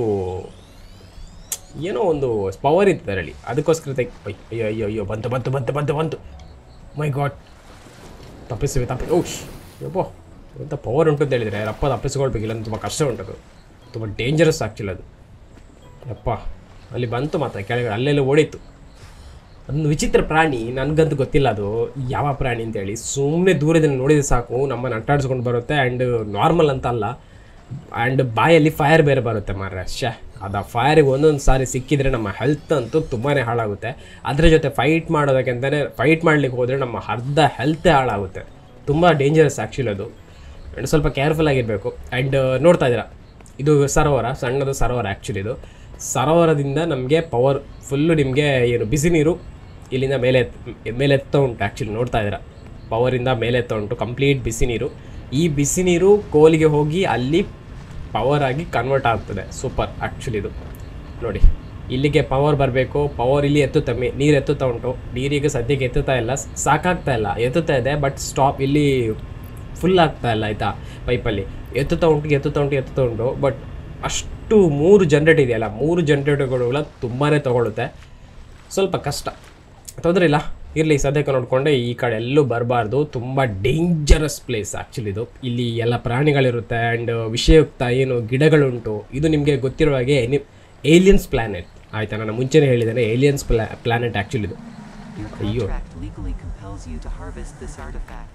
A: ಏನೋ ಒಂದು ಪವರ್ ಇತ್ತು ಅದರಲ್ಲಿ ಅದಕ್ಕೋಸ್ಕರ ತೆಗಿ ಅಯ್ಯೋ ಅಯ್ಯೋ ಅಯ್ಯೋ ಬಂತು ಬಂತು ಬಂತು ಬಂತು ಬಂತು ಮೈ ಗಾಡ್ ತಪ್ಪಿಸುವೆ ತಪ್ಪಿ ಓ ಯಪ್ಪೋ ಎಂಥ ಪವರ್ ಉಂಟು ಅಂತ ಹೇಳಿದರೆ ರಪ್ಪ ತಪ್ಪಿಸ್ಕೊಳ್ಬೇಕಿಲ್ಲ ತುಂಬ ಕಷ್ಟ ಉಂಟದು ತುಂಬ ಡೇಂಜರಸ್ ಆ್ಯಕ್ಚುಲಿ ಅದು ಯಪ್ಪ ಅಲ್ಲಿ ಬಂತು ಮಾತ್ರ ಕೆಳಗಡೆ ಅಲ್ಲೆಲ್ಲ ಓಡಿತ್ತು ಅದೊಂದು ವಿಚಿತ್ರ ಪ್ರಾಣಿ ನನಗಂತೂ ಗೊತ್ತಿಲ್ಲ ಅದು ಯಾವ ಪ್ರಾಣಿ ಅಂತೇಳಿ ಸುಮ್ಮನೆ ದೂರದಿಂದ ನೋಡಿದ್ರೆ ಸಾಕು ನಮ್ಮನ್ನು ಅಟ್ಟಾಡಿಸ್ಕೊಂಡು ಬರುತ್ತೆ ಆ್ಯಂಡ್ ನಾರ್ಮಲ್ ಅಂತ ಅಲ್ಲ ಆ್ಯಂಡ್ ಬಾಯಲ್ಲಿ ಫೈರ್ ಬೇರೆ ಬರುತ್ತೆ ಮಾರ್ರೆ ಶ್ಯಾ ಅದು ಆ ಫೈರಿಗೆ ಒಂದೊಂದು ಸಾರಿ ಸಿಕ್ಕಿದರೆ ನಮ್ಮ ಹೆಲ್ತ್ ಅಂತೂ ತುಂಬಾ ಹಾಳಾಗುತ್ತೆ ಅದರ ಜೊತೆ ಫೈಟ್ ಮಾಡೋದಕ್ಕೆಂತಲೇ ಫೈಟ್ ಮಾಡ್ಲಿಕ್ಕೆ ಹೋದರೆ ನಮ್ಮ ಅರ್ಧ ಹೆಲ್ತೇ ಹಾಳಾಗುತ್ತೆ ತುಂಬ ಡೇಂಜರಸ್ ಆ್ಯಕ್ಚುಲಿ ಅದು ಆ್ಯಂಡ್ ಸ್ವಲ್ಪ ಕೇರ್ಫುಲ್ ಆಗಿರಬೇಕು ಆ್ಯಂಡ್ ನೋಡ್ತಾ ಇದ್ದೀರಾ ಇದು ಸರೋವರ ಸಣ್ಣದು ಸರೋವರ ಆ್ಯಕ್ಚುಲಿ ಇದು ಸರೋವರದಿಂದ ನಮಗೆ ಪವರ್ ಫುಲ್ಲು ನಿಮಗೆ ಏನು ಬಿಸಿ ನೀರು ಇಲ್ಲಿಂದ ಮೇಲೆ ಎತ್- ಮೇಲೆ ಎತ್ತ ಉಂಟು ಆ್ಯಕ್ಚುಲಿ ನೋಡ್ತಾ ಇದ್ದೀರಾ ಪವರಿಂದ ಮೇಲೆ ಎತ್ತ ಉಂಟು ಕಂಪ್ಲೀಟ್ ಬಿಸಿ ನೀರು ಈ ಬಿಸಿ ನೀರು ಕೋಲಿಗೆ ಹೋಗಿ ಅಲ್ಲಿ ಪವರ್ ಆಗಿ ಕನ್ವರ್ಟ್ ಆಗ್ತದೆ ಸೂಪರ್ ಆ್ಯಕ್ಚುಲಿ ಇದು ನೋಡಿ ಇಲ್ಲಿಗೆ ಪವರ್ ಬರಬೇಕು ಪವರ್ ಇಲ್ಲಿ ಎತ್ತುತ್ತೆ ಮೇ ನೀರು ಎತ್ತುತ್ತಾ ಉಂಟು ನೀರಿಗೆ ಸದ್ಯಕ್ಕೆ ಎತ್ತುತ್ತಾ ಇಲ್ಲ ಸಾಕಾಗ್ತಾ ಇಲ್ಲ ಎತ್ತುತ್ತಾ ಇದೆ ಬಟ್ ಸ್ಟಾಪ್ ಇಲ್ಲಿ ಫುಲ್ ಆಗ್ತಾ ಇಲ್ಲ ಆಯಿತಾ ಪೈಪಲ್ಲಿ ಎತ್ತುತ್ತಾ ಉಂಟು ಎತ್ತುತ್ತಾ ಉಂಟು ಎತ್ತುತ್ತಾ ಉಂಟು ಬಟ್ ಅಷ್ಟು ಮೂರು ಜನ್ರೇಟ್ ಇದೆಯಲ್ಲ ಮೂರು ಜನ್ರೇಟರ್ಗಳೆಲ್ಲ ತುಂಬಾ ತಗೊಳುತ್ತೆ ಸ್ವಲ್ಪ ಕಷ್ಟ ತೊಂದರೆ ಇಲ್ಲ ಇರಲಿ ಸದ್ಯಕ್ಕೆ ನೋಡಿಕೊಂಡೆ ಈ ಕಡೆ ಎಲ್ಲೂ ಬರಬಾರ್ದು ತುಂಬ ಡೇಂಜರಸ್ ಪ್ಲೇಸ್ ಆ್ಯಕ್ಚುಲಿ ಇದು ಇಲ್ಲಿ ಎಲ್ಲ ಪ್ರಾಣಿಗಳಿರುತ್ತೆ ಆ್ಯಂಡ್ ವಿಷಯುಕ್ತ ಏನು ಗಿಡಗಳುಂಟು ಇದು ನಿಮಗೆ ಗೊತ್ತಿರುವ ಹಾಗೆ ಎನಿ ಏಲಿಯನ್ಸ್ ಪ್ಲ್ಯಾನೆಟ್ ಆಯಿತಾ ನಾನು ಮುಂಚೆನೇ ಹೇಳಿದ್ದೇನೆ ಏಲಿಯನ್ಸ್ ಪ್ಲಾ ಪ್ಲ್ಯಾನೆಟ್ ಆ್ಯಕ್ಚುಲಿ ಇದು
B: Your
A: Ayyo.
B: contract legally compels you to harvest this artifact.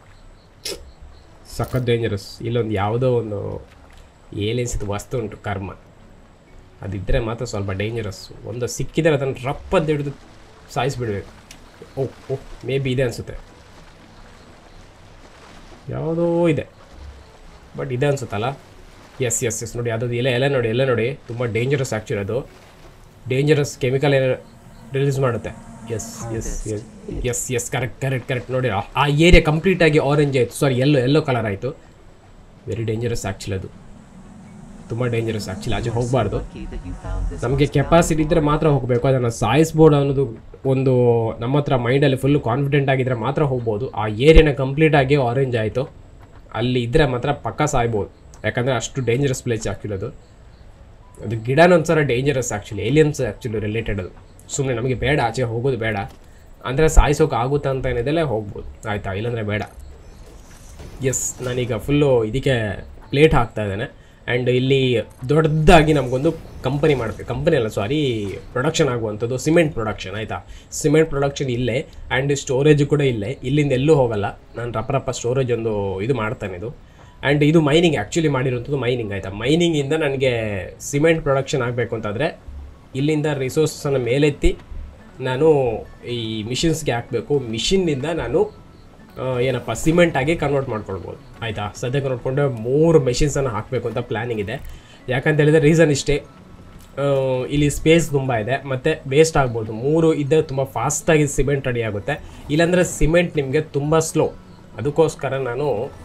A: ಸಖತ್ ಡೇಂಜರಸ್ ಇಲ್ಲೊಂದು ಯಾವುದೋ ಒಂದು ಏಲಿಯನ್ಸ್ ಇದು ವಸ್ತು ಉಂಟು ಕರ್ಮ ಅದಿದ್ದರೆ ಮಾತ್ರ ಸ್ವಲ್ಪ ಡೇಂಜರಸ್ ಒಂದು ಸಿಕ್ಕಿದರೆ ಅದನ್ನು ರಪ್ಪದ್ದು ಹಿಡಿದು ಸಾಯಿಸಿಬಿಡ್ಬೇಕು ಓಹ್ ಓಹ್ ಮೇ ಬಿ ಇದೆ ಅನಿಸುತ್ತೆ ಯಾವುದೋ ಇದೆ ಬಟ್ ಇದೆ ಅನ್ಸುತ್ತಲ್ಲ ಎಸ್ ಎಸ್ ಎಸ್ ನೋಡಿ ಅದು ಎಲೆ ಎಲೆ ನೋಡಿ ಎಲ್ಲ ನೋಡಿ ತುಂಬ ಡೇಂಜರಸ್ ಆ್ಯಕ್ಚುಲಿ ಅದು ಡೇಂಜರಸ್ ಕೆಮಿಕಲ್ ರಿಲೀಸ್ ಮಾಡುತ್ತೆ yes yes yes yes yes correct correct correct ನೋಡಿ ಆ- ಆ ಏರಿಯಾ ಕಂಪ್ಲೀಟಾಗಿ ಆರೆಂಜ್ ಆಯಿತು ಸಾರಿ ಎಲ್ಲೋ ಎಲ್ಲೋ ಕಲರ್ ಆಯಿತು ವೆರಿ ಡೇಂಜರಸ್ ಆ್ಯಕ್ಚುಲಿ ಅದು ತುಂಬ ಡೇಂಜರಸ್ ಆ್ಯಕ್ಚುಲಿ ಆಚೆ ಹೋಗಬಾರ್ದು
B: Lucky that you found this
A: ನಮಗೆ ಕೆಪಾಸಿಟಿ ಇದ್ದರೆ ಮಾತ್ರ ಹೋಗಬೇಕು ಅದನ್ನು ಸಾಯಿಸ್ಬೋದು ಅನ್ನೋದು ಒಂದು ನಮ್ಮ ಹತ್ರ ಮೈಂಡಲ್ಲಿ ಫುಲ್ ಕಾನ್ಫಿಡೆಂಟ್ ಆಗಿದ್ದರೆ ಮಾತ್ರ ಹೋಗ್ಬೋದು ಆ ಏರಿಯಾನ ಕಂಪ್ಲೀಟಾಗಿ ಆರೆಂಜ್ ಆಯಿತು ಅಲ್ಲಿ ಇದ್ದರೆ ಮಾತ್ರ ಪಕ್ಕ ಸಾಯ್ಬೋದು ಯಾಕಂದರೆ ಅಷ್ಟು ಡೇಂಜರಸ್ ಪ್ಲೇಸ್ ಆ್ಯಕ್ಚುಲಿ ಅದು ಅದು ಗಿಡನ ಒಂಥರ dangerous actually aliens actually related ಅದು ಸುಮ್ಮನೆ ನಮಗೆ ಬೇಡ ಆಚೆ ಹೋಗೋದು ಬೇಡ ಅಂದರೆ ಸಾಯಿಸೋಕೆ ಆಗುತ್ತಾ ಅಂತ ಏನಿದೆಲ್ಲ ಹೋಗ್ಬೋದು ಆಯಿತಾ ಇಲ್ಲಾಂದರೆ ಬೇಡ ಎಸ್ ನಾನೀಗ ಫುಲ್ಲು ಇದಕ್ಕೆ ಪ್ಲೇಟ್ ಹಾಕ್ತಾ ಇದ್ದೇನೆ ಆ್ಯಂಡ್ ಇಲ್ಲಿ ದೊಡ್ಡದಾಗಿ ನಮಗೊಂದು ಕಂಪನಿ ಮಾಡಬೇಕು ಕಂಪನಿ ಅಲ್ಲ ಸಾರಿ ಪ್ರೊಡಕ್ಷನ್ ಆಗುವಂಥದ್ದು ಸಿಮೆಂಟ್ ಪ್ರೊಡಕ್ಷನ್ ಆಯಿತಾ ಸಿಮೆಂಟ್ ಪ್ರೊಡಕ್ಷನ್ ಇಲ್ಲೇ ಆ್ಯಂಡ್ ಸ್ಟೋರೇಜ್ ಕೂಡ ಇಲ್ಲೇ ಇಲ್ಲಿಂದ ಎಲ್ಲೂ ಹೋಗಲ್ಲ ನಾನು ರಪ್ಪ ರಪ್ಪ ಸ್ಟೋರೇಜ್ ಒಂದು ಇದು ಮಾಡ್ತಾನೆ ಇದು ಆ್ಯಂಡ್ ಇದು ಮೈನಿಂಗ್ ಆ್ಯಕ್ಚುಲಿ ಮಾಡಿರೋಂಥದ್ದು ಮೈನಿಂಗ್ ಆಯಿತಾ ಮೈನಿಂಗಿಂದ ನನಗೆ ಸಿಮೆಂಟ್ ಪ್ರೊಡಕ್ಷನ್ ಆಗಬೇಕು ಅಂತಾದರೆ ಇಲ್ಲಿಂದ ರಿಸೋರ್ಸನ್ನು ಮೇಲೆತ್ತಿ ನಾನು ಈ ಮಿಷಿನ್ಸ್ಗೆ ಹಾಕಬೇಕು ಮಿಷಿನ್ನಿಂದ ನಾನು ಆ, ಏನಪ್ಪ ಸಿಮೆಂಟ್ ಆಗಿ ಕನ್ವರ್ಟ್ ಮಾಡ್ಕೊಳ್ಬೋದು ಆಯಿತಾ ಸದ್ಯಕ್ಕೆ ನೋಡಿಕೊಂಡು ಮೂರು ಮೆಷಿನ್ಸನ್ನು ಹಾಕಬೇಕು ಅಂತ ಪ್ಲ್ಯಾನಿಂಗ್ ಇದೆ ಯಾಕಂತ ಹೇಳಿದ್ರೆ ರೀಸನ್ ಇಷ್ಟೇ ಆ, ಇಲ್ಲಿ ಸ್ಪೇಸ್ ತುಂಬ ಇದೆ ಮತ್ತು ವೇಸ್ಟ್ ಆಗ್ಬೋದು ಮೂರು ಇದ್ದರೆ ತುಂಬ ಫಾಸ್ಟಾಗಿ ಸಿಮೆಂಟ್ ರೆಡಿ ಆಗುತ್ತೆ ಇಲ್ಲಾಂದರೆ ಸಿಮೆಂಟ್ ನಿಮಗೆ ತುಂಬ ಸ್ಲೋ ಅದಕ್ಕೋಸ್ಕರ ನಾನು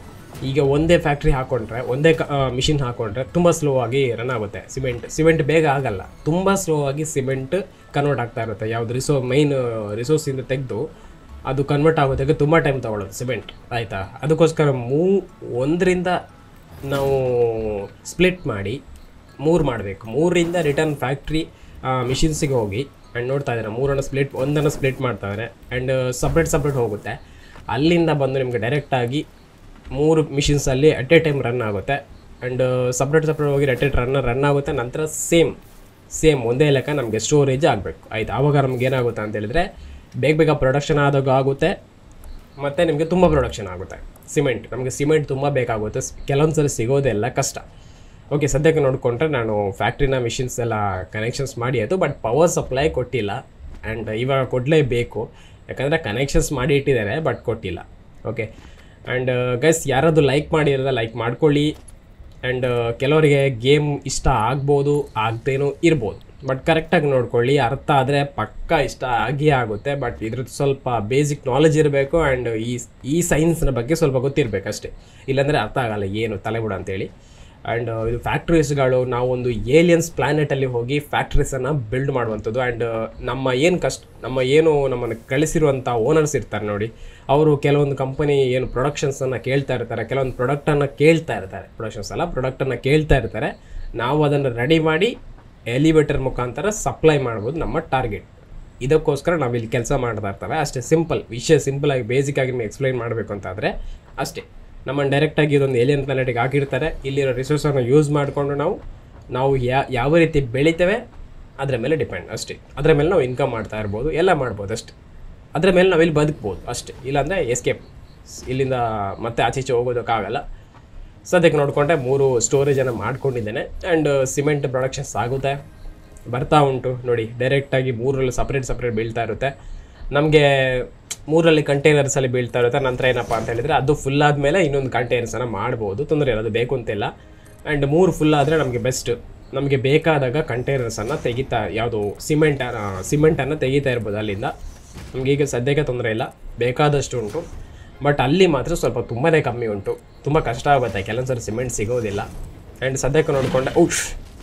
A: ಈಗ ಒಂದೇ ಫ್ಯಾಕ್ಟ್ರಿ ಹಾಕೊಂಡ್ರೆ ಒಂದೇ ಮಿಷಿನ್ ಹಾಕೊಂಡ್ರೆ ತುಂಬ ಸ್ಲೋ ಆಗಿ ರನ್ ಆಗುತ್ತೆ ಸಿಮೆಂಟ್ ಸಿಮೆಂಟ್ ಬೇಗ ಆಗಲ್ಲ ತುಂಬ ಸ್ಲೋ ಆಗಿ ಸಿಮೆಂಟ್ ಕನ್ವರ್ಟ್ ಆಗ್ತಾ ಇರುತ್ತೆ ಯಾವ್ದು ರಿಸೋ ಮೈನ್ ರಿಸೋರ್ಸಿಂದ ತೆಗೆದು ಅದು ಕನ್ವರ್ಟ್ ಆಗೋದಕ್ಕೆ ತುಂಬ ಟೈಮ್ ತೊಗೊಳೋದು ಸಿಮೆಂಟ್ ಆಯಿತಾ ಅದಕ್ಕೋಸ್ಕರ ಮೂ ಒಂದರಿಂದ ನಾವು ಸ್ಪ್ಲಿಟ್ ಮಾಡಿ ಮೂರು ಮಾಡಬೇಕು ಮೂರರಿಂದ ರಿಟರ್ನ್ ಫ್ಯಾಕ್ಟ್ರಿ ಮಿಷಿನ್ಸಿಗೆ ಹೋಗಿ ಆ್ಯಂಡ್ ನೋಡ್ತಾ ಇದ್ದಾರೆ ಮೂರನ್ನು ಸ್ಪ್ಲಿಟ್ ಒಂದನ್ನು ಸ್ಪ್ಲಿಟ್ ಮಾಡ್ತಾ ಇದ್ದಾರೆ ಆ್ಯಂಡ್ ಸಪ್ರೇಟ್ ಸಪ್ರೇಟ್ ಹೋಗುತ್ತೆ ಅಲ್ಲಿಂದ ಬಂದು ನಿಮಗೆ ಡೈರೆಕ್ಟಾಗಿ ಮೂರು ಮಿಷಿನ್ಸಲ್ಲಿ ಅಟ್ ಎ ಟೈಮ್ ರನ್ ಆಗುತ್ತೆ ಆ್ಯಂಡ್ ಸಪ್ರೇಟ್ ಸಪ್ರೇಟ್ ಹೋಗಿ ಅಟ್ ಎ ರನ್ ರನ್ ಆಗುತ್ತೆ ನಂತರ ಸೇಮ್ ಸೇಮ್ ಒಂದೇ ಲೆಕ್ಕ ನಮಗೆ ಸ್ಟೋರೇಜ್ ಆಗಬೇಕು ಆಯ್ತು ಆವಾಗ ನಮ್ಗೆ ಏನಾಗುತ್ತೆ ಅಂತ ಹೇಳಿದ್ರೆ ಬೇಗ ಬೇಗ ಪ್ರೊಡಕ್ಷನ್ ಆದಾಗ ಆಗುತ್ತೆ ಮತ್ತು ನಿಮಗೆ ತುಂಬ ಪ್ರೊಡಕ್ಷನ್ ಆಗುತ್ತೆ ಸಿಮೆಂಟ್ ನಮಗೆ ಸಿಮೆಂಟ್ ತುಂಬ ಬೇಕಾಗುತ್ತೆ ಸ್- ಕೆಲವೊಂದು ಸಲ ಸಿಗೋದೆಲ್ಲ ಕಷ್ಟ ಓಕೆ ಸದ್ಯಕ್ಕೆ ನೋಡಿಕೊಂಡ್ರೆ ನಾನು ಫ್ಯಾಕ್ಟ್ರಿನ ಮಿಷಿನ್ಸ್ ಎಲ್ಲ ಕನೆಕ್ಷನ್ಸ್ ಮಾಡಿ ಆಯಿತು ಬಟ್ ಪವರ್ ಸಪ್ಲೈ ಕೊಟ್ಟಿಲ್ಲ ಆ್ಯಂಡ್ ಇವಾಗ ಕೊಡಲೇಬೇಕು ಯಾಕಂದರೆ ಕನೆಕ್ಷನ್ಸ್ ಮಾಡಿ ಇಟ್ಟಿದ್ದಾರೆ ಬಟ್ ಕೊಟ್ಟಿಲ್ಲ ಓಕೆ ಆ್ಯಂಡ್ ಗೈಸ್ ಯಾರಾದರೂ ಲೈಕ್ ಮಾಡಿರೋದ ಲೈಕ್ ಮಾಡ್ಕೊಳ್ಳಿ ಆ್ಯಂಡ್ ಕೆಲವರಿಗೆ ಗೇಮ್ ಇಷ್ಟ ಆಗ್ಬೋದು ಆಗದೇನೂ ಇರ್ಬೋದು ಬಟ್ ಕರೆಕ್ಟಾಗಿ ನೋಡ್ಕೊಳ್ಳಿ ಅರ್ಥ ಆದರೆ ಪಕ್ಕ ಇಷ್ಟ ಆಗಿಯೇ ಆಗುತ್ತೆ ಬಟ್ ಇದ್ರದ್ದು ಸ್ವಲ್ಪ ಬೇಸಿಕ್ ನಾಲೆಜ್ ಇರಬೇಕು ಆ್ಯಂಡ್ ಈ ಈ ಸೈನ್ಸ್ನ ಬಗ್ಗೆ ಸ್ವಲ್ಪ ಗೊತ್ತಿರಬೇಕು ಅಷ್ಟೇ ಇಲ್ಲಾಂದರೆ ಅರ್ಥ ಆಗಲ್ಲ ಏನು ತಲೆಬುಡ ಅಂತೇಳಿ ಆ್ಯಂಡ್ ಇದು ಫ್ಯಾಕ್ಟ್ರೀಸ್ಗಳು ನಾವು ಒಂದು ಏಲಿಯನ್ಸ್ ಪ್ಲ್ಯಾನೆಟಲ್ಲಿ ಹೋಗಿ ಫ್ಯಾಕ್ಟ್ರೀಸನ್ನು ಬಿಲ್ಡ್ ಮಾಡುವಂಥದ್ದು ಆ್ಯಂಡ್ ನಮ್ಮ ಏನು ಕಷ್ಟ ನಮ್ಮ ಏನು ನಮ್ಮನ್ನು ಕಳಿಸಿರುವಂಥ ಓನರ್ಸ್ ಇರ್ತಾರೆ ನೋಡಿ ಅವರು ಕೆಲವೊಂದು ಕಂಪನಿ ಏನು ಪ್ರೊಡಕ್ಷನ್ಸನ್ನು ಕೇಳ್ತಾ ಇರ್ತಾರೆ ಕೆಲವೊಂದು ಪ್ರಾಡಕ್ಟನ್ನು ಕೇಳ್ತಾ ಇರ್ತಾರೆ ಪ್ರೊಡಕ್ಷನ್ಸ್ ಅಲ್ಲ ಪ್ರಾಡಕ್ಟನ್ನು ಕೇಳ್ತಾ ಇರ್ತಾರೆ ನಾವು ಅದನ್ನು ರೆಡಿ ಮಾಡಿ ಎಲಿವೇಟರ್ ಮುಖಾಂತರ ಸಪ್ಲೈ ಮಾಡ್ಬೋದು ನಮ್ಮ ಟಾರ್ಗೆಟ್ ಇದಕ್ಕೋಸ್ಕರ ನಾವು ಇಲ್ಲಿ ಕೆಲಸ ಮಾಡ್ತಾ ಇರ್ತವೆ ಅಷ್ಟೇ ಸಿಂಪಲ್ ವಿಷಯ ಸಿಂಪಲ್ ಆಗಿ ಬೇಸಿಕ್ ಆಗಿ ನಿಮಗೆ ಎಕ್ಸ್ಪ್ಲೈನ್ ಮಾಡಬೇಕು ಅಂತಾದರೆ ಅಷ್ಟೇ ನಮ್ಮನ್ನು ಡೈರೆಕ್ಟಾಗಿ ಇದೊಂದು ಏಲಿಯನ್ ಪ್ಲಾನೆಟಿಗೆ ಹಾಕಿರ್ತಾರೆ ಇಲ್ಲಿರೋ ರಿಸೋರ್ಸನ್ನು ಯೂಸ್ ಮಾಡಿಕೊಂಡು ನಾವು ನಾವು ಯಾ ಯಾವ ರೀತಿ ಬೆಳಿತೇವೆ ಅದರ ಮೇಲೆ ಡಿಪೆಂಡ್ ಅಷ್ಟೇ ಅದರ ಮೇಲೆ ನಾವು ಇನ್ಕಮ್ ಮಾಡ್ತಾ ಇರ್ಬೋದು ಎಲ್ಲ ಮಾಡ್ಬೋದು ಅಷ್ಟೇ ಅದರ ಮೇಲೆ ನಾವು ಇಲ್ಲಿ ಬದುಕ್ಬೋದು ಅಷ್ಟೇ ಇಲ್ಲಾಂದರೆ ಎಸ್ಕೇಪ್ ಇಲ್ಲಿಂದ ಮತ್ತೆ ಆಚೆ ಈಚೆ ಹೋಗೋದಕ್ಕಾಗಲ್ಲ ಸದ್ಯಕ್ಕೆ ನೋಡಿಕೊಂಡೆ ಮೂರು ಸ್ಟೋರೇಜನ್ನು ಮಾಡ್ಕೊಂಡಿದ್ದೇನೆ ಆ್ಯಂಡ್ ಸಿಮೆಂಟ್ ಪ್ರೊಡಕ್ಷನ್ಸ್ ಆಗುತ್ತೆ ಬರ್ತಾ ಉಂಟು ನೋಡಿ ಡೈರೆಕ್ಟಾಗಿ ಮೂರಲ್ಲಿ ಸಪ್ರೇಟ್ ಸಪ್ರೇಟ್ ಬೀಳ್ತಾ ಇರುತ್ತೆ ನಮಗೆ ಮೂರಲ್ಲಿ ಕಂಟೈನರ್ಸಲ್ಲಿ ಬೀಳ್ತಾ ಇರುತ್ತೆ ನಂತರ ಏನಪ್ಪ ಅಂತ ಹೇಳಿದರೆ ಅದು ಫುಲ್ ಆದಮೇಲೆ ಇನ್ನೊಂದು ಕಂಟೈನರ್ಸನ್ನು ಮಾಡ್ಬೋದು ತೊಂದರೆ ಇಲ್ಲ ಅದು ಬೇಕು ಅಂತಿಲ್ಲ ಆ್ಯಂಡ್ ಮೂರು ಫುಲ್ ಆದರೆ ನಮಗೆ ಬೆಸ್ಟ್ ನಮಗೆ ಬೇಕಾದಾಗ ಕಂಟೈನರ್ಸನ್ನು ತೆಗಿತಾ ಯಾವುದು ಸಿಮೆಂಟ್ ಸಿಮೆಂಟನ್ನು ತೆಗಿತಾ ಇರ್ಬೋದು ಅಲ್ಲಿಂದ ನಮಗೆ ಈಗ ಸದ್ಯಕ್ಕೆ ತೊಂದರೆ ಇಲ್ಲ ಬೇಕಾದಷ್ಟು ಉಂಟು ಬಟ್ ಅಲ್ಲಿ ಮಾತ್ರ ಸ್ವಲ್ಪ ತುಂಬಾ ಕಮ್ಮಿ ಉಂಟು ತುಂಬ ಕಷ್ಟ ಆಗುತ್ತೆ ಕೆಲವೊಂದು ಸರಿ ಸಿಮೆಂಟ್ ಸಿಗೋದಿಲ್ಲ ಆ್ಯಂಡ್ ಸದ್ಯಕ್ಕೆ ನೋಡಿಕೊಂಡೆ ಉಫ್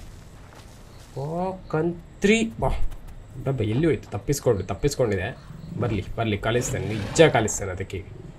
A: ಓ ಕಂತ್ರಿ ಬಾ ಡಬ್ಬ ಎಲ್ಲಿ ಹೋಯ್ತು ತಪ್ಪಿಸ್ಕೊಂಡು ತಪ್ಪಿಸ್ಕೊಂಡಿದೆ ಬರಲಿ ಬರಲಿ ಕಲಿಸ್ತೇನೆ ನಿಜ ಕಲಿಸ್ತೇನೆ ಅದಕ್ಕೆ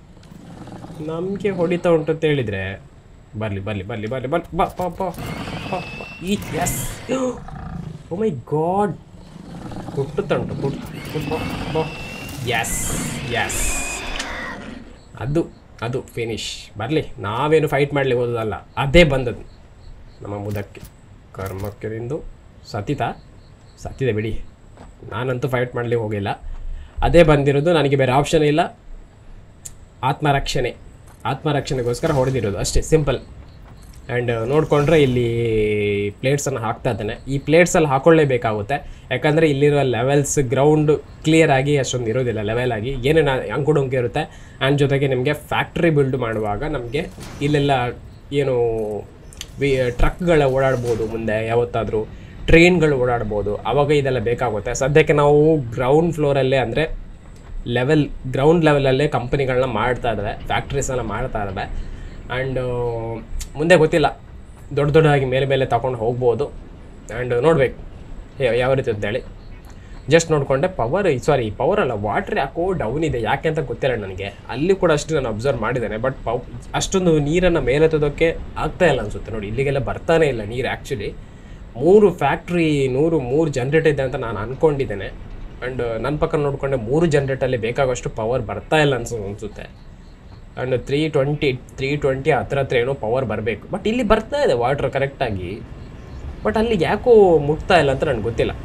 A: ನಮಗೆ ಹೊಡಿತಾ ಉಂಟು ಅಂತ ಹೇಳಿದರೆ ಬರಲಿ ಬರಲಿ ಬರಲಿ ಬರಲಿ ಬರ್ ಬಾ ಬಾ ಬಾ ಬಾ ಬಾ. ಈ ಎಸ್ ಓ ಮೈ ಗಾಡ್ ಹುಟ್ಟುತ್ತಾ ಉಂಟು ಹುಟ್ಟು ಬಾ ಬಾ ಎಸ್ ಎಸ್ ಅದು ಅದು ಫಿನಿಶ್ ಬರಲಿ ನಾವೇನು ಫೈಟ್ ಮಾಡಲಿ ಹೋದಲ್ಲ ಅದೇ ಬಂದದ್ದು ನಮ್ಮ ಮುದಕ್ಕೆ ಕರ್ಮಕ್ಕಿರಿಂದು ಸತಿತ ಸತ್ತಿದೆ ಬಿಡಿ ನಾನಂತೂ ಫೈಟ್ ಮಾಡಲಿ ಹೋಗಿಲ್ಲ ಅದೇ ಬಂದಿರೋದು ನನಗೆ ಬೇರೆ ಆಪ್ಷನ್ ಇಲ್ಲ ಆತ್ಮರಕ್ಷಣೆ ಆತ್ಮರಕ್ಷಣೆಗೋಸ್ಕರ ಹೊಡೆದಿರೋದು ಅಷ್ಟೇ ಸಿಂಪಲ್ ಆ್ಯಂಡ್ ನೋಡಿಕೊಂಡ್ರೆ ಇಲ್ಲಿ ಪ್ಲೇಟ್ಸನ್ನು ಹಾಕ್ತಾ ಇದ್ದಾನೆ ಈ ಪ್ಲೇಟ್ಸಲ್ಲಿ ಹಾಕೊಳ್ಳೇಬೇಕಾಗುತ್ತೆ ಯಾಕಂದರೆ ಇಲ್ಲಿರೋ ಲೆವೆಲ್ಸ್ ಗ್ರೌಂಡ್ ಕ್ಲಿಯರ್ ಆಗಿ ಅಷ್ಟೊಂದು ಇರೋದಿಲ್ಲ ಲೆವೆಲ್ ಆಗಿ ಏನೇನು ಅಂಕುಡೊಂಕು ಇರುತ್ತೆ ಆ್ಯಂಡ್ ಜೊತೆಗೆ ನಿಮಗೆ ಫ್ಯಾಕ್ಟ್ರಿ ಬಿಲ್ಡ್ ಮಾಡುವಾಗ ನಮಗೆ ಇಲ್ಲೆಲ್ಲ ಏನು ವಿ ಟ್ರಕ್ಗಳ ಓಡಾಡ್ಬೋದು ಮುಂದೆ ಯಾವತ್ತಾದರೂ ಟ್ರೈನ್ಗಳು ಓಡಾಡ್ಬೋದು ಆವಾಗ ಇದೆಲ್ಲ ಬೇಕಾಗುತ್ತೆ ಸದ್ಯಕ್ಕೆ ನಾವು ಗ್ರೌಂಡ್ ಫ್ಲೋರಲ್ಲೇ ಅಂದರೆ ಲೆವೆಲ್ ಗ್ರೌಂಡ್ ಲೆವೆಲಲ್ಲೇ ಕಂಪನಿಗಳನ್ನ ಮಾಡ್ತಾ ಇದ್ದಾವೆ ಫ್ಯಾಕ್ಟ್ರೀಸನ್ನು ಮಾಡ್ತಾ ಇದ್ದಾವೆ ಆ್ಯಂಡ್ ಮುಂದೆ ಗೊತ್ತಿಲ್ಲ ದೊಡ್ಡ ದೊಡ್ಡದಾಗಿ ಮೇಲೆ ಮೇಲೆ ತಗೊಂಡು ಹೋಗ್ಬೋದು ಆ್ಯಂಡ್ ನೋಡ್ಬೇಕು ಯಾ- ಯಾವ ರೀತಿ ಅಂತೇಳಿ ಜಸ್ಟ್ ನೋಡಿಕೊಂಡೆ ಪವರ್ ಸಾರಿ ಪವರ್ ಅಲ್ಲ ವಾಟ್ರ್ ಯಾಕೋ ಡೌನ್ ಇದೆ ಯಾಕೆ ಅಂತ ಗೊತ್ತಿಲ್ಲ ನನಗೆ ಅಲ್ಲಿ ಕೂಡ ಅಷ್ಟು ನಾನು ಅಬ್ಸರ್ವ್ ಮಾಡಿದ್ದೇನೆ ಬಟ್ ಪವ್ ಅಷ್ಟೊಂದು ನೀರನ್ನು ಮೇಲೆತ್ತೋದಕ್ಕೆ ಆಗ್ತಾ ಇಲ್ಲ ಅನಿಸುತ್ತೆ ನೋಡಿ ಇಲ್ಲಿಗೆಲ್ಲ ಬರ್ತಾನೆ ಇಲ್ಲ ನೀರು ಆ್ಯಕ್ಚುಲಿ ಮೂರು ಫ್ಯಾಕ್ಟ್ರಿ ನೂರು ಮೂರು ಜನ್ರೇಟ್ ಇದೆ ಅಂತ ನಾನು ಅಂದ್ಕೊಂಡಿದ್ದೇನೆ ಆ್ಯಂಡ್ ನನ್ನ ಪಕ್ಕ ನೋಡಿಕೊಂಡೆ ಮೂರು ಜನ್ರೇಟಲ್ಲಿ ಬೇಕಾಗೋಷ್ಟು ಪವರ್ ಬರ್ತಾ ಇಲ್ಲ ಅನ್ಸು ಅನಿಸುತ್ತೆ and three twenty three twenty ಹತ್ರ ಹತ್ರ ಏನೋ ಪವರ್ ಬರಬೇಕು ಬಟ್ ಇಲ್ಲಿ ಬರ್ತಾ ಇದೆ ವಾಟ್ರ್ ಕರೆಕ್ಟಾಗಿ ಬಟ್ ಅಲ್ಲಿ ಯಾಕೋ ಮುಟ್ತಾ ಇಲ್ಲ ಅಂತ ನನಗೆ ಗೊತ್ತಿಲ್ಲ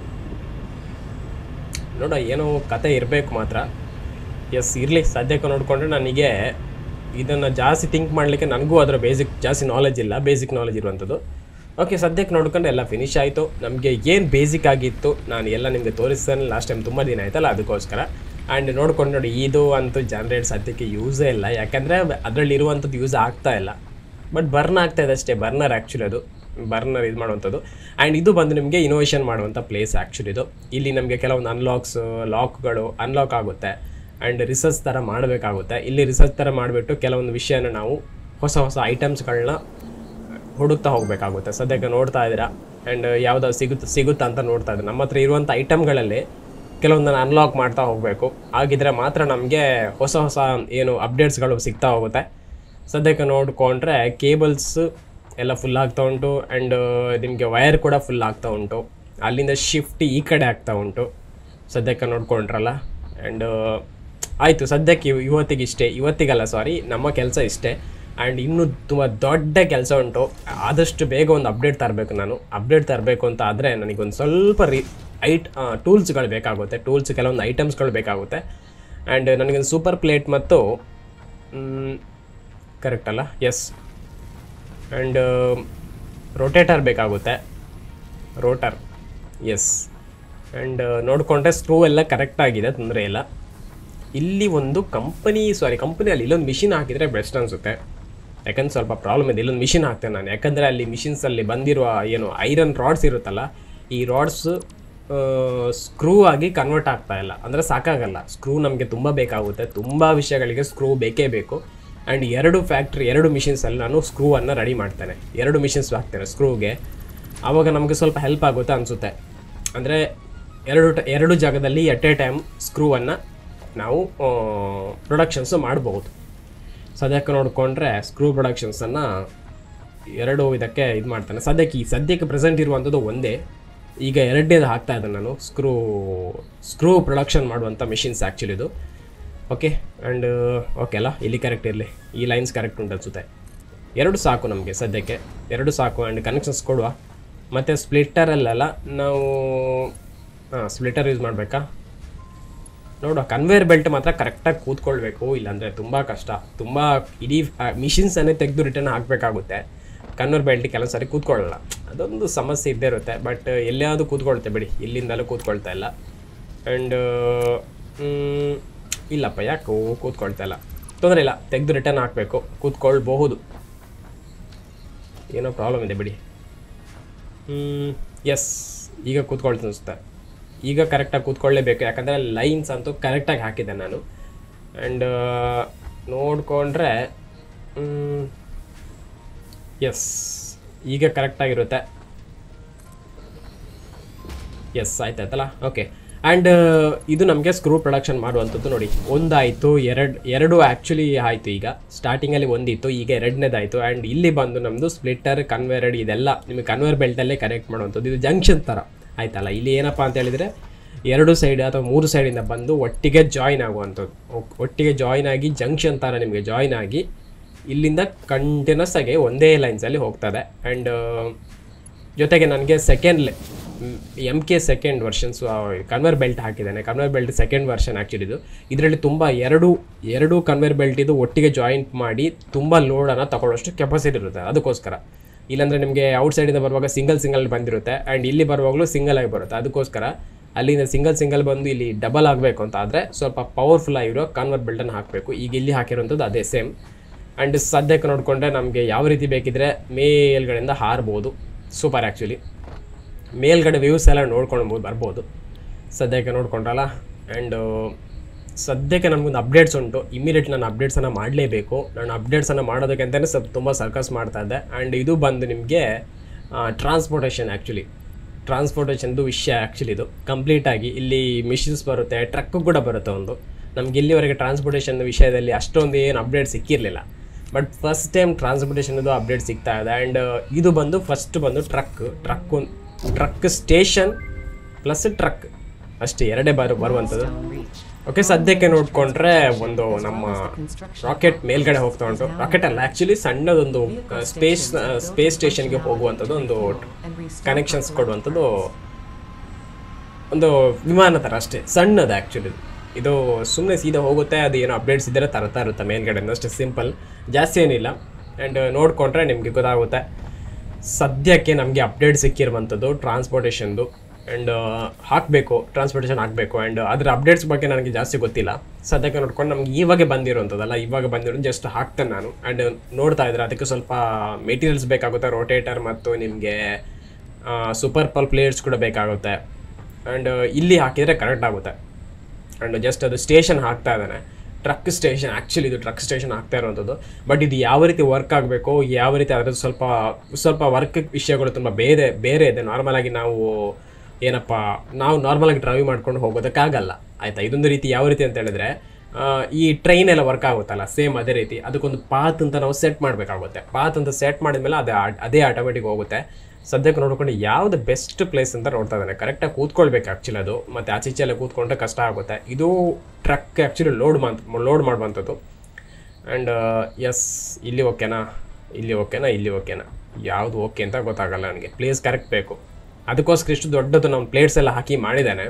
A: ನೋಡ ಏನೋ ಕತೆ ಇರಬೇಕು ಮಾತ್ರ ಎಸ್ ಇರಲಿ ಸದ್ಯಕ್ಕೆ ನೋಡಿಕೊಂಡ್ರೆ ನನಗೆ ಇದನ್ನು ಜಾಸ್ತಿ ಥಿಂಕ್ ಮಾಡಲಿಕ್ಕೆ ನನಗೂ ಅದರ ಬೇಸಿಕ್ ಜಾಸ್ತಿ ನಾಲೆಜ್ ಇಲ್ಲ ಬೇಸಿಕ್ ನಾಲೆಜ್ ಇರುವಂಥದ್ದು ಓಕೆ ಸದ್ಯಕ್ಕೆ ನೋಡ್ಕೊಂಡು ಎಲ್ಲ ಫಿನಿಶ್ ಆಯಿತು ನಮಗೆ ಏನು ಬೇಸಿಕ್ ಆಗಿತ್ತು ನಾನು ಎಲ್ಲ ನಿಮಗೆ ತೋರಿಸ್ತೇನೆ ಲಾಸ್ಟ್ ಟೈಮ್ ತುಂಬ ದಿನ ಆಯ್ತಲ್ಲ ಅದಕ್ಕೋಸ್ಕರ ಆ್ಯಂಡ್ ನೋಡ್ಕೊಂಡು ನೋಡಿ ಇದು ಅಂತೂ ಜನ್ರೇಟ್ ಸದ್ಯಕ್ಕೆ ಯೂಸೇ ಇಲ್ಲ ಯಾಕಂದರೆ ಅದರಲ್ಲಿ ಇರುವಂಥದ್ದು ಯೂಸ್ ಆಗ್ತಾ ಇಲ್ಲ ಬಟ್ ಬರ್ನ್ ಆಗ್ತಾ ಇದೆ ಅಷ್ಟೇ ಬರ್ನರ್ ಆ್ಯಕ್ಚುಲಿ ಅದು ಬರ್ನರ್ ಇದು ಮಾಡುವಂಥದ್ದು ಆ್ಯಂಡ್ ಇದು ಬಂದು ನಿಮಗೆ ಇನೋವೇಷನ್ ಮಾಡುವಂಥ ಪ್ಲೇಸ್ ಆ್ಯಕ್ಚುಲಿ ಇದು ಇಲ್ಲಿ ನಮಗೆ ಕೆಲವೊಂದು ಅನ್ಲಾಕ್ಸ್ ಲಾಕ್ಗಳು ಅನ್ಲಾಕ್ ಆಗುತ್ತೆ ಆ್ಯಂಡ್ ರಿಸರ್ಚ್ ಥರ ಮಾಡಬೇಕಾಗುತ್ತೆ ಇಲ್ಲಿ ರಿಸರ್ಚ್ ಥರ ಮಾಡಿಬಿಟ್ಟು ಕೆಲವೊಂದು ವಿಷಯನ ನಾವು ಹೊಸ ಹೊಸ ಐಟಮ್ಸ್ಗಳನ್ನ ಹುಡುಕ್ತಾ ಹೋಗಬೇಕಾಗುತ್ತೆ ಸದ್ಯಕ್ಕೆ ನೋಡ್ತಾ ಇದ್ದೀರಾ ಆ್ಯಂಡ್ ಯಾವ್ದು ಸಿಗುತ್ತೆ ಸಿಗುತ್ತಾ ಅಂತ ನೋಡ್ತಾ ಇದ್ದೀರಾ ನಮ್ಮ ಹತ್ರ ಇರುವಂಥ ಐಟಮ್ಗಳಲ್ಲಿ ಕೆಲವೊಂದನ್ನು ಅನ್ಲಾಕ್ ಮಾಡ್ತಾ ಹೋಗಬೇಕು ಆಗಿದ್ರೆ ಮಾತ್ರ ನಮಗೆ ಹೊಸ ಹೊಸ ಏನು ಅಪ್ಡೇಟ್ಸ್ಗಳು ಸಿಗ್ತಾ ಹೋಗುತ್ತೆ ಸದ್ಯಕ್ಕೆ ನೋಡಿಕೊಂಡ್ರೆ ಕೇಬಲ್ಸ್ ಎಲ್ಲ ಫುಲ್ ಆಗ್ತಾ ಉಂಟು ಆ್ಯಂಡ್ ನಿಮಗೆ ವೈರ್ ಕೂಡ ಫುಲ್ ಆಗ್ತಾ ಉಂಟು ಅಲ್ಲಿಂದ ಶಿಫ್ಟ್ ಈ ಕಡೆ ಆಗ್ತಾ ಉಂಟು ಸದ್ಯಕ್ಕೆ ನೋಡ್ಕೊಂಡ್ರಲ್ಲ ಆ್ಯಂಡ್ ಆಯಿತು ಸದ್ಯಕ್ಕೆ ಇವ್- ಇವತ್ತಿಗೆ ಇಷ್ಟೇ ಇವತ್ತಿಗಲ್ಲ ಸಾರಿ ನಮ್ಮ ಕೆಲಸ ಇಷ್ಟೇ ಆ್ಯಂಡ್ ಇನ್ನೂ ತುಂಬ ದೊಡ್ಡ ಕೆಲಸ ಉಂಟು ಆದಷ್ಟು ಬೇಗ ಒಂದು ಅಪ್ಡೇಟ್ ತರಬೇಕು ನಾನು ಅಪ್ಡೇಟ್ ತರಬೇಕು ಅಂತ ಆದರೆ ನನಗೊಂದು ಸ್ವಲ್ಪ ರೀ ಐಟ್ ಟೂಲ್ಸ್ಗಳು ಬೇಕಾಗುತ್ತೆ ಟೂಲ್ಸ್ ಕೆಲವೊಂದು ಐಟಮ್ಸ್ಗಳು ಬೇಕಾಗುತ್ತೆ ಆ್ಯಂಡ್ ನನಗೊಂದು ಸೂಪರ್ ಪ್ಲೇಟ್ ಮತ್ತು ಕರೆಕ್ಟ್ ಅಲ್ಲ ಎಸ್ ಆ್ಯಂಡ್ ರೊಟೇಟರ್ ಬೇಕಾಗುತ್ತೆ ರೋಟರ್ ಎಸ್ ಆ್ಯಂಡ್ ನೋಡಿಕೊಂಡ್ರೆ ಸ್ಕ್ರೂ ಎಲ್ಲ ಕರೆಕ್ಟ್ ಆಗಿದೆ ತೊಂದರೆ ಇಲ್ಲ ಇಲ್ಲಿ ಒಂದು ಕಂಪನಿ ಸಾರಿ ಕಂಪನಿಯಲ್ಲಿ ಇಲ್ಲೊಂದು ಮಿಷಿನ್ ಹಾಕಿದರೆ ಬೆಸ್ಟ್ ಅನಿಸುತ್ತೆ ಯಾಕಂದ್ರೆ ಸ್ವಲ್ಪ ಪ್ರಾಬ್ಲಮ್ ಇದೆ ಇಲ್ಲೊಂದು ಮಿಷಿನ್ ಹಾಕ್ತೇನೆ ನಾನು ಯಾಕಂದರೆ ಅಲ್ಲಿ ಮಿಷಿನ್ಸಲ್ಲಿ ಬಂದಿರುವ ಏನು ಐರನ್ ರಾಡ್ಸ್ ಇರುತ್ತಲ್ಲ ಈ ರಾಡ್ಸ್ ಸ್ಕ್ರೂ ಆಗಿ ಕನ್ವರ್ಟ್ ಆಗ್ತಾ ಇಲ್ಲ ಅಂದರೆ ಸಾಕಾಗಲ್ಲ ಸ್ಕ್ರೂ ನಮಗೆ ತುಂಬ ಬೇಕಾಗುತ್ತೆ ತುಂಬ ವಿಷಯಗಳಿಗೆ ಸ್ಕ್ರೂ ಬೇಕೇ ಬೇಕು ಆ್ಯಂಡ್ ಎರಡು ಫ್ಯಾಕ್ಟ್ರಿ ಎರಡು ಮಿಷಿನ್ಸಲ್ಲಿ ನಾನು ಸ್ಕ್ರೂವನ್ನು ರೆಡಿ ಮಾಡ್ತೇನೆ ಎರಡು ಮಿಷಿನ್ಸ್ ಹಾಕ್ತೇನೆ ಸ್ಕ್ರೂಗೆ ಆವಾಗ ನಮಗೆ ಸ್ವಲ್ಪ ಹೆಲ್ಪ್ ಆಗುತ್ತೆ ಅನಿಸುತ್ತೆ ಅಂದರೆ ಎರಡು ಟ ಎರಡು ಜಾಗದಲ್ಲಿ ಎಟ್ ಎ ಟೈಮ್ ಸ್ಕ್ರೂವನ್ನು ನಾವು ಪ್ರೊಡಕ್ಷನ್ಸು ಮಾಡಬಹುದು ಸದ್ಯಕ್ಕೆ ನೋಡಿಕೊಂಡ್ರೆ ಸ್ಕ್ರೂ ಪ್ರೊಡಕ್ಷನ್ಸನ್ನು ಎರಡು ಇದಕ್ಕೆ ಇದು ಮಾಡ್ತಾನೆ ಸದ್ಯಕ್ಕೆ ಈ ಸದ್ಯಕ್ಕೆ ಪ್ರೆಸೆಂಟ್ ಇರುವಂಥದ್ದು ಒಂದೇ ಈಗ ಎರಡನೇದು ಹಾಕ್ತಾ ಇದ್ದಾನೆ ನಾನು ಸ್ಕ್ರೂ ಸ್ಕ್ರೂ ಪ್ರೊಡಕ್ಷನ್ ಮಾಡುವಂಥ ಮಿಷಿನ್ಸ್ ಆ್ಯಕ್ಚುಲಿ ಇದು ಓಕೆ ಆ್ಯಂಡ್ ಓಕೆ ಅಲ್ಲ ಇಲ್ಲಿ ಕರೆಕ್ಟ್ ಇರಲಿ ಈ ಲೈನ್ಸ್ ಕರೆಕ್ಟ್ ಉಂಟು ಅನಿಸುತ್ತೆ ಎರಡು ಸಾಕು ನಮಗೆ ಸದ್ಯಕ್ಕೆ ಎರಡು ಸಾಕು ಆ್ಯಂಡ್ ಕನೆಕ್ಷನ್ಸ್ ಕೊಡುವ ಮತ್ತು ಸ್ಪ್ಲಿಟ್ಟರಲ್ಲೆಲ್ಲ ನಾವು ಹಾಂ ಸ್ಪ್ಲಿಟರ್ ಯೂಸ್ ಮಾಡಬೇಕಾ ನೋಡುವ ಕನ್ವೇರ್ ಬೆಲ್ಟ್ ಮಾತ್ರ ಕರೆಕ್ಟಾಗಿ ಕೂತ್ಕೊಳ್ಬೇಕು ಇಲ್ಲಾಂದರೆ ತುಂಬ ಕಷ್ಟ ತುಂಬ ಇಡೀ ಮಿಷಿನ್ಸನ್ನೇ ತೆಗೆದು ರಿಟರ್ನ್ ಹಾಕಬೇಕಾಗುತ್ತೆ ಕನ್ವೇರ್ ಬೆಲ್ಟ್ ಕೆಲವು ಸಾರಿ ಕೂತ್ಕೊಳ್ಳಲ್ಲ ಅದೊಂದು ಸಮಸ್ಯೆ ಇದ್ದೇ ಇರುತ್ತೆ ಬಟ್ ಎಲ್ಲಿಯಾದರೂ ಕೂತ್ಕೊಳ್ತೆ ಬಿಡಿ ಇಲ್ಲಿಂದಲೂ ಕೂತ್ಕೊಳ್ತಾ ಇಲ್ಲ ಆ್ಯಂಡ್ ಇಲ್ಲಪ್ಪ ಯಾಕೆ ಕೂತ್ಕೊಳ್ತಾ ಇಲ್ಲ ತೊಂದರೆ ಇಲ್ಲ ತೆಗೆದು ರಿಟರ್ನ್ ಹಾಕಬೇಕು ಕೂತ್ಕೊಳ್ಬಹುದು ಏನೋ ಪ್ರಾಬ್ಲಮ್ ಇದೆ ಬಿಡಿ ಎಸ್ ಈಗ ಕೂತ್ಕೊಳ್ತು ಅನಿಸುತ್ತೆ ಈಗ ಕರೆಕ್ಟಾಗಿ ಕೂತ್ಕೊಳ್ಳೇಬೇಕು ಯಾಕಂದರೆ ಲೈನ್ಸ್ ಅಂತೂ ಕರೆಕ್ಟಾಗಿ ಹಾಕಿದ್ದೆ ನಾನು ಆ್ಯಂಡ್ ನೋಡಿಕೊಂಡ್ರೆ ಎಸ್ ಈಗ ಕರೆಕ್ಟಾಗಿರುತ್ತೆ ಎಸ್ ಆಯ್ತಾಯ್ತಲ್ಲ ಓಕೆ ಆ್ಯಂಡ್ ಇದು ನಮಗೆ ಸ್ಕ್ರೂ ಪ್ರೊಡಕ್ಷನ್ ಮಾಡುವಂಥದ್ದು ನೋಡಿ ಒಂದಾಯಿತು ಎರಡು ಎರಡು ಆ್ಯಕ್ಚುಲಿ ಆಯಿತು ಈಗ ಸ್ಟಾರ್ಟಿಂಗಲ್ಲಿ ಒಂದಿತ್ತು ಈಗ ಎರಡನೇದಾಯಿತು ಆ್ಯಂಡ್ ಇಲ್ಲಿ ಬಂದು ನಮ್ಮದು ಸ್ಪ್ಲಿಟ್ಟರ್ ಕನ್ವೇರ್ಡ್ ಇದೆಲ್ಲ ನಿಮಗೆ ಕನ್ವೇರ್ ಬೆಲ್ಟಲ್ಲೇ ಕನೆಕ್ಟ್ ಮಾಡುವಂಥದ್ದು ಇದು ಜಂಕ್ಷನ್ ಥರ ಆಯ್ತಲ್ಲ ಇಲ್ಲಿ ಏನಪ್ಪ ಅಂತ ಹೇಳಿದರೆ ಎರಡು ಸೈಡ್ ಅಥವಾ ಮೂರು ಸೈಡಿಂದ ಬಂದು ಒಟ್ಟಿಗೆ ಜಾಯಿನ್ ಆಗುವಂಥದ್ದು ಒ- ಒಟ್ಟಿಗೆ ಜಾಯಿನ್ ಆಗಿ ಜಂಕ್ಷನ್ ಥರ ನಿಮಗೆ ಜಾಯಿನ್ ಆಗಿ ಇಲ್ಲಿಂದ ಕಂಟಿನ್ಯೂಸ್ ಆಗಿ ಒಂದೇ ಲೈನ್ಸಲ್ಲಿ ಹೋಗ್ತದೆ ಆ್ಯಂಡ್ ಜೊತೆಗೆ ನನಗೆ second M K second versions conveyor belt ಹಾಕಿದ್ದಾನೆ conveyor belt second version actually ಇದು ಇದರಲ್ಲಿ ತುಂಬ ಎರಡು ಎರಡು ಕನ್ವೇರ್ ಬೆಲ್ಟ್ ಇದು ಒಟ್ಟಿಗೆ ಜಾಯಿಂಟ್ ಮಾಡಿ ತುಂಬ ಲೋಡನ್ನು ತಗೊಳ್ಳೋಷ್ಟು ಕೆಪಾಸಿಟಿ ಇರುತ್ತೆ ಅದಕ್ಕೋಸ್ಕರ ಇಲ್ಲಾಂದರೆ ನಿಮಗೆ ಔಟ್ ಸೈಡಿಂದ ಬರುವಾಗ ಸಿಂಗಲ್ ಸಿಂಗಲ್ ಬಂದಿರುತ್ತೆ ಆ್ಯಂಡ್ ಇಲ್ಲಿ ಬರುವಾಗಲೂ ಸಿಂಗಲ್ ಆಗಿ ಬರುತ್ತೆ ಅದಕ್ಕೋಸ್ಕರ ಅಲ್ಲಿಂದ ಸಿಂಗಲ್ ಸಿಂಗಲ್ ಬಂದು ಇಲ್ಲಿ ಡಬಲ್ ಆಗಬೇಕು ಅಂತ ಆದರೆ ಸ್ವಲ್ಪ ಪವರ್ಫುಲ್ ಆಗಿರೋ ಕನ್ವರ್ ಬೆಲ್ಟನ್ನು ಹಾಕಬೇಕು ಈಗ ಇಲ್ಲಿ ಹಾಕಿರೋಂಥದ್ದು ಅದೇ ಸೇಮ್ ಆ್ಯಂಡ್ ಸದ್ಯಕ್ಕೆ ನೋಡಿಕೊಂಡ್ರೆ ನಮಗೆ ಯಾವ ರೀತಿ ಬೇಕಿದ್ರೆ ಮೇಲ್ಗಡೆಯಿಂದ ಹಾರ್ಬೋದು ಸೂಪರ್ ಆ್ಯಕ್ಚುಲಿ ಮೇಲ್ಗಡೆ ವ್ಯೂಸ್ ಎಲ್ಲ ನೋಡ್ಕೊಂಡು ಬರ್ಬೋದು ಸದ್ಯಕ್ಕೆ ನೋಡ್ಕೊಂಡ್ರಲ್ಲ ಆ್ಯಂಡ್ ಸದ್ಯಕ್ಕೆ ನಮಗೊಂದು ಅಪ್ಡೇಟ್ಸ್ ಉಂಟು ಇಮಿಡಿಯೇಟ್ ನಾನು ಅಪ್ಡೇಟ್ಸನ್ನು ಮಾಡಲೇಬೇಕು ನಾನು ಅಪ್ಡೇಟ್ಸನ್ನು ಮಾಡೋದಕ್ಕೆ ಅಂತಲೇ ಸ್ವಲ್ಪ ತುಂಬ ಸರ್ಕಸ್ ಮಾಡ್ತಾ ಇದ್ದೆ ಆ್ಯಂಡ್ ಇದು ಬಂದು ನಿಮಗೆ ಟ್ರಾನ್ಸ್ಪೋರ್ಟೇಷನ್ ಆ್ಯಕ್ಚುಲಿ ಟ್ರಾನ್ಸ್ಪೋರ್ಟೇಷನ್ದು ವಿಷಯ ಆ್ಯಕ್ಚುಲಿ ಇದು ಕಂಪ್ಲೀಟಾಗಿ ಇಲ್ಲಿ ಮಿಷಿನ್ಸ್ ಬರುತ್ತೆ ಟ್ರಕ್ ಕೂಡ ಬರುತ್ತೆ ಒಂದು ನಮ್ಗೆ ಇಲ್ಲಿವರೆಗೆ ಟ್ರಾನ್ಸ್ಪೋರ್ಟೇಷನ್ ವಿಷಯದಲ್ಲಿ ಅಷ್ಟೊಂದು ಏನು ಅಪ್ಡೇಟ್ ಸಿಕ್ಕಿರಲಿಲ್ಲ ಬಟ್ ಫಸ್ಟ್ ಟೈಮ್ ಟ್ರಾನ್ಸ್ಪೋರ್ಟೇಷನ್ದು ಅಪ್ಡೇಟ್ ಸಿಗ್ತಾ ಇದೆ ಆ್ಯಂಡ್ ಇದು ಬಂದು ಫಸ್ಟ್ ಬಂದು truck truck truck station plus truck ಅಷ್ಟೇ ಎರಡೇ ಬರು ಬರುವಂಥದ್ದು
B: Milestone reached.
A: ಓಕೆ ಸದ್ಯಕ್ಕೆ ನೋಡಿಕೊಂಡ್ರೆ ಒಂದು ನಮ್ಮ ರಾಕೆಟ್ ಮೇಲ್ಗಡೆ ಹೋಗ್ತಾ ಉಂಟು ರಾಕೆಟ್ ಅಲ್ಲ ಆ್ಯಕ್ಚುಲಿ ಸಣ್ಣದೊಂದು ಸ್ಪೇಸ್ ಸ್ಪೇಸ್ ಸ್ಟೇಷನ್ಗೆ ಹೋಗುವಂಥದ್ದು ಒಂದು
B: And restart
A: ಕನೆಕ್ಷನ್ಸ್ ಕೊಡುವಂಥದ್ದು ಒಂದು ವಿಮಾನ ಥರ ಅಷ್ಟೇ ಸಣ್ಣದು ಆ್ಯಕ್ಚುಲಿ ಇದು ಸುಮ್ಮನೆ ಸೀದಾ ಹೋಗುತ್ತೆ ಅದು ಏನೋ ಅಪ್ಡೇಟ್ಸ್ ಇದ್ದರೆ ತರ್ತಾ ಇರುತ್ತೆ ಮೇಲ್ಗಡೆಯಿಂದ ಅಷ್ಟೇ ಸಿಂಪಲ್ ಜಾಸ್ತಿ ಏನಿಲ್ಲ ಆ್ಯಂಡ್ ನೋಡಿಕೊಂಡ್ರೆ ನಿಮಗೆ ಗೊತ್ತಾಗುತ್ತೆ ಸದ್ಯಕ್ಕೆ ನಮಗೆ ಅಪ್ಡೇಟ್ ಸಿಕ್ಕಿರುವಂಥದ್ದು ಟ್ರಾನ್ಸ್ಪೋರ್ಟೇಷನ್ದು ಆ್ಯಂಡ್ ಹಾಕಬೇಕು ಟ್ರಾನ್ಸ್ಪೋರ್ಟೇಷನ್ ಹಾಕಬೇಕು ಆ್ಯಂಡ್ ಅದರ ಅಪ್ಡೇಟ್ಸ್ ಬಗ್ಗೆ ನನಗೆ ಜಾಸ್ತಿ ಗೊತ್ತಿಲ್ಲ ಸದ್ಯಕ್ಕೆ ನೋಡ್ಕೊಂಡು ನಮ್ಗೆ ಇವಾಗ ಬಂದಿರೋಂಥದ್ದಲ್ಲ ಇವಾಗ ಬಂದಿರೋ ಜಸ್ಟ್ ಹಾಕ್ತೇನೆ ನಾನು ಆ್ಯಂಡ್ ನೋಡ್ತಾ ಇದ್ರೆ ಅದಕ್ಕೆ ಸ್ವಲ್ಪ ಮೆಟೀರಿಯಲ್ಸ್ ಬೇಕಾಗುತ್ತೆ ರೋಟೇಟರ್ ಮತ್ತು ನಿಮಗೆ ಸೂಪರ್ ಪಲ್ ಪ್ಲೇಯರ್ಸ್ ಕೂಡ ಬೇಕಾಗುತ್ತೆ ಆ್ಯಂಡ್ ಇಲ್ಲಿ ಹಾಕಿದರೆ ಕರೆಕ್ಟ್ ಆಗುತ್ತೆ ಆ್ಯಂಡ್ ಜಸ್ಟ್ ಅದು ಸ್ಟೇಷನ್ ಹಾಕ್ತಾ ಇದ್ದಾನೆ ಟ್ರಕ್ ಸ್ಟೇಷನ್ ಆ್ಯಕ್ಚುಲಿ ಇದು ಟ್ರಕ್ ಸ್ಟೇಷನ್ ಆಗ್ತಾ ಇರುವಂಥದ್ದು ಬಟ್ ಇದು ಯಾವ ರೀತಿ ವರ್ಕ್ ಆಗಬೇಕು ಯಾವ ರೀತಿ ಅದರದ್ದು ಸ್ವಲ್ಪ ಸ್ವಲ್ಪ ವರ್ಕ್ ವಿಷಯಗಳು ತುಂಬ ಬೇರೆ ಬೇರೆ ಇದೆ ನಾರ್ಮಲಾಗಿ ನಾವು ಏನಪ್ಪ ನಾವು ನಾರ್ಮಲಾಗಿ ಡ್ರೈವ್ ಮಾಡ್ಕೊಂಡು ಹೋಗೋದಕ್ಕಾಗಲ್ಲ ಆಯಿತಾ ಇದೊಂದು ರೀತಿ ಯಾವ ರೀತಿ ಅಂತ ಹೇಳಿದ್ರೆ ಆ, ಈ ಟ್ರೈನ್ ಎಲ್ಲ ವರ್ಕ್ ಆಗುತ್ತಲ್ಲ ಸೇಮ್ ಅದೇ ರೀತಿ ಅದಕ್ಕೊಂದು ಪಾತ್ ಅಂತ ನಾವು ಸೆಟ್ ಮಾಡಬೇಕಾಗುತ್ತೆ ಪಾತ್ ಅಂತ ಸೆಟ್ ಮಾಡಿದ್ಮೇಲೆ ಅದು ಆ- ಅದೇ ಆಟೋಮೆಟಿಕ್ ಹೋಗುತ್ತೆ ಸದ್ಯಕ್ಕೆ ನೋಡ್ಕೊಂಡು ಯಾವ್ದು ಬೆಸ್ಟ್ ಪ್ಲೇಸ್ ಅಂತ ನೋಡ್ತಾ ಇದ್ದಾನೆ ಕರೆಕ್ಟಾಗಿ ಕೂತ್ಕೊಳ್ಬೇಕು ಆ್ಯಕ್ಚುಲಿ ಅದು ಮತ್ತು ಆಚೆ ಈಚೆ ಎಲ್ಲ ಕೂತ್ಕೊಂಡ್ರೆ ಕಷ್ಟ ಆಗುತ್ತೆ ಇದು ಟ್ರಕ್ ಆ್ಯಕ್ಚುಲಿ ಲೋಡ್ ಮಾಡ್ ಲೋಡ್ ಮಾಡುವಂಥದ್ದು ಆ್ಯಂಡ್ ಎಸ್ ಇಲ್ಲಿ ಓಕೆನಾ ಇಲ್ಲಿ ಓಕೆನಾ ಇಲ್ಲಿ ಓಕೆನಾ ಯಾವುದು ಓಕೆ ಅಂತ ಗೊತ್ತಾಗಲ್ಲ ನನಗೆ ಪ್ಲೇಸ್ ಕರೆಕ್ಟ್ ಬೇಕು ಅದಕ್ಕೋಸ್ಕರ ಇಷ್ಟು ದೊಡ್ಡದು ನಮ್ಮ ಪ್ಲೇಟ್ಸ್ ಎಲ್ಲ ಹಾಕಿ ಮಾಡಿದ್ದಾನೆ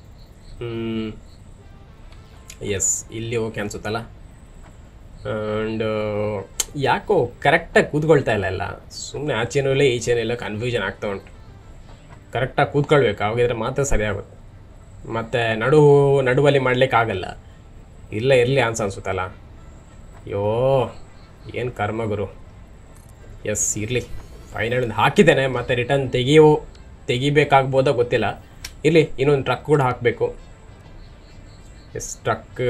A: ಎಸ್ ಇಲ್ಲಿ ಓಕೆ ಅನ್ಸುತ್ತಲ್ಲ ಆ್ಯಂಡ್ ಯಾಕೋ ಕರೆಕ್ಟಾಗಿ ಕೂತ್ಕೊಳ್ತಾ ಇಲ್ಲ ಎಲ್ಲ ಸುಮ್ಮನೆ ಆಚೆನೂ ಇಲ್ಲ ಈಚೆನೂ ಇಲ್ಲ ಕನ್ಫ್ಯೂಷನ್ ಆಗ್ತಾ ಉಂಟು ಕರೆಕ್ಟಾಗಿ ಕೂತ್ಕೊಳ್ಬೇಕು ಅವಾಗಿದ್ರೆ ಮಾತ್ರ ಸರಿಯಾಗುತ್ತೆ ಮತ್ತು ನಡು ನಡುವಲ್ಲಿ ಮಾಡಲಿಕ್ಕಾಗಲ್ಲ ಇಲ್ಲ ಇರಲಿ ಅನ್ಸ ಅನ್ಸುತ್ತಲ್ಲ ಅಯ್ಯೋ ಏನು ಕರ್ಮ ಗುರು ಎಸ್ ಇರಲಿ ಫೈನಲ್ ಹಾಕಿದ್ದೇನೆ ಮತ್ತು ರಿಟರ್ನ್ ತೆಗಿಯೋ ತೆಗಿಬೇಕಾಗ್ಬೋದೋ ಗೊತ್ತಿಲ್ಲ ಇರಲಿ ಇನ್ನೊಂದು ಟ್ರಕ್ ಕೂಡ ಹಾಕಬೇಕು ಎಸ್ ಟ್ರಕ್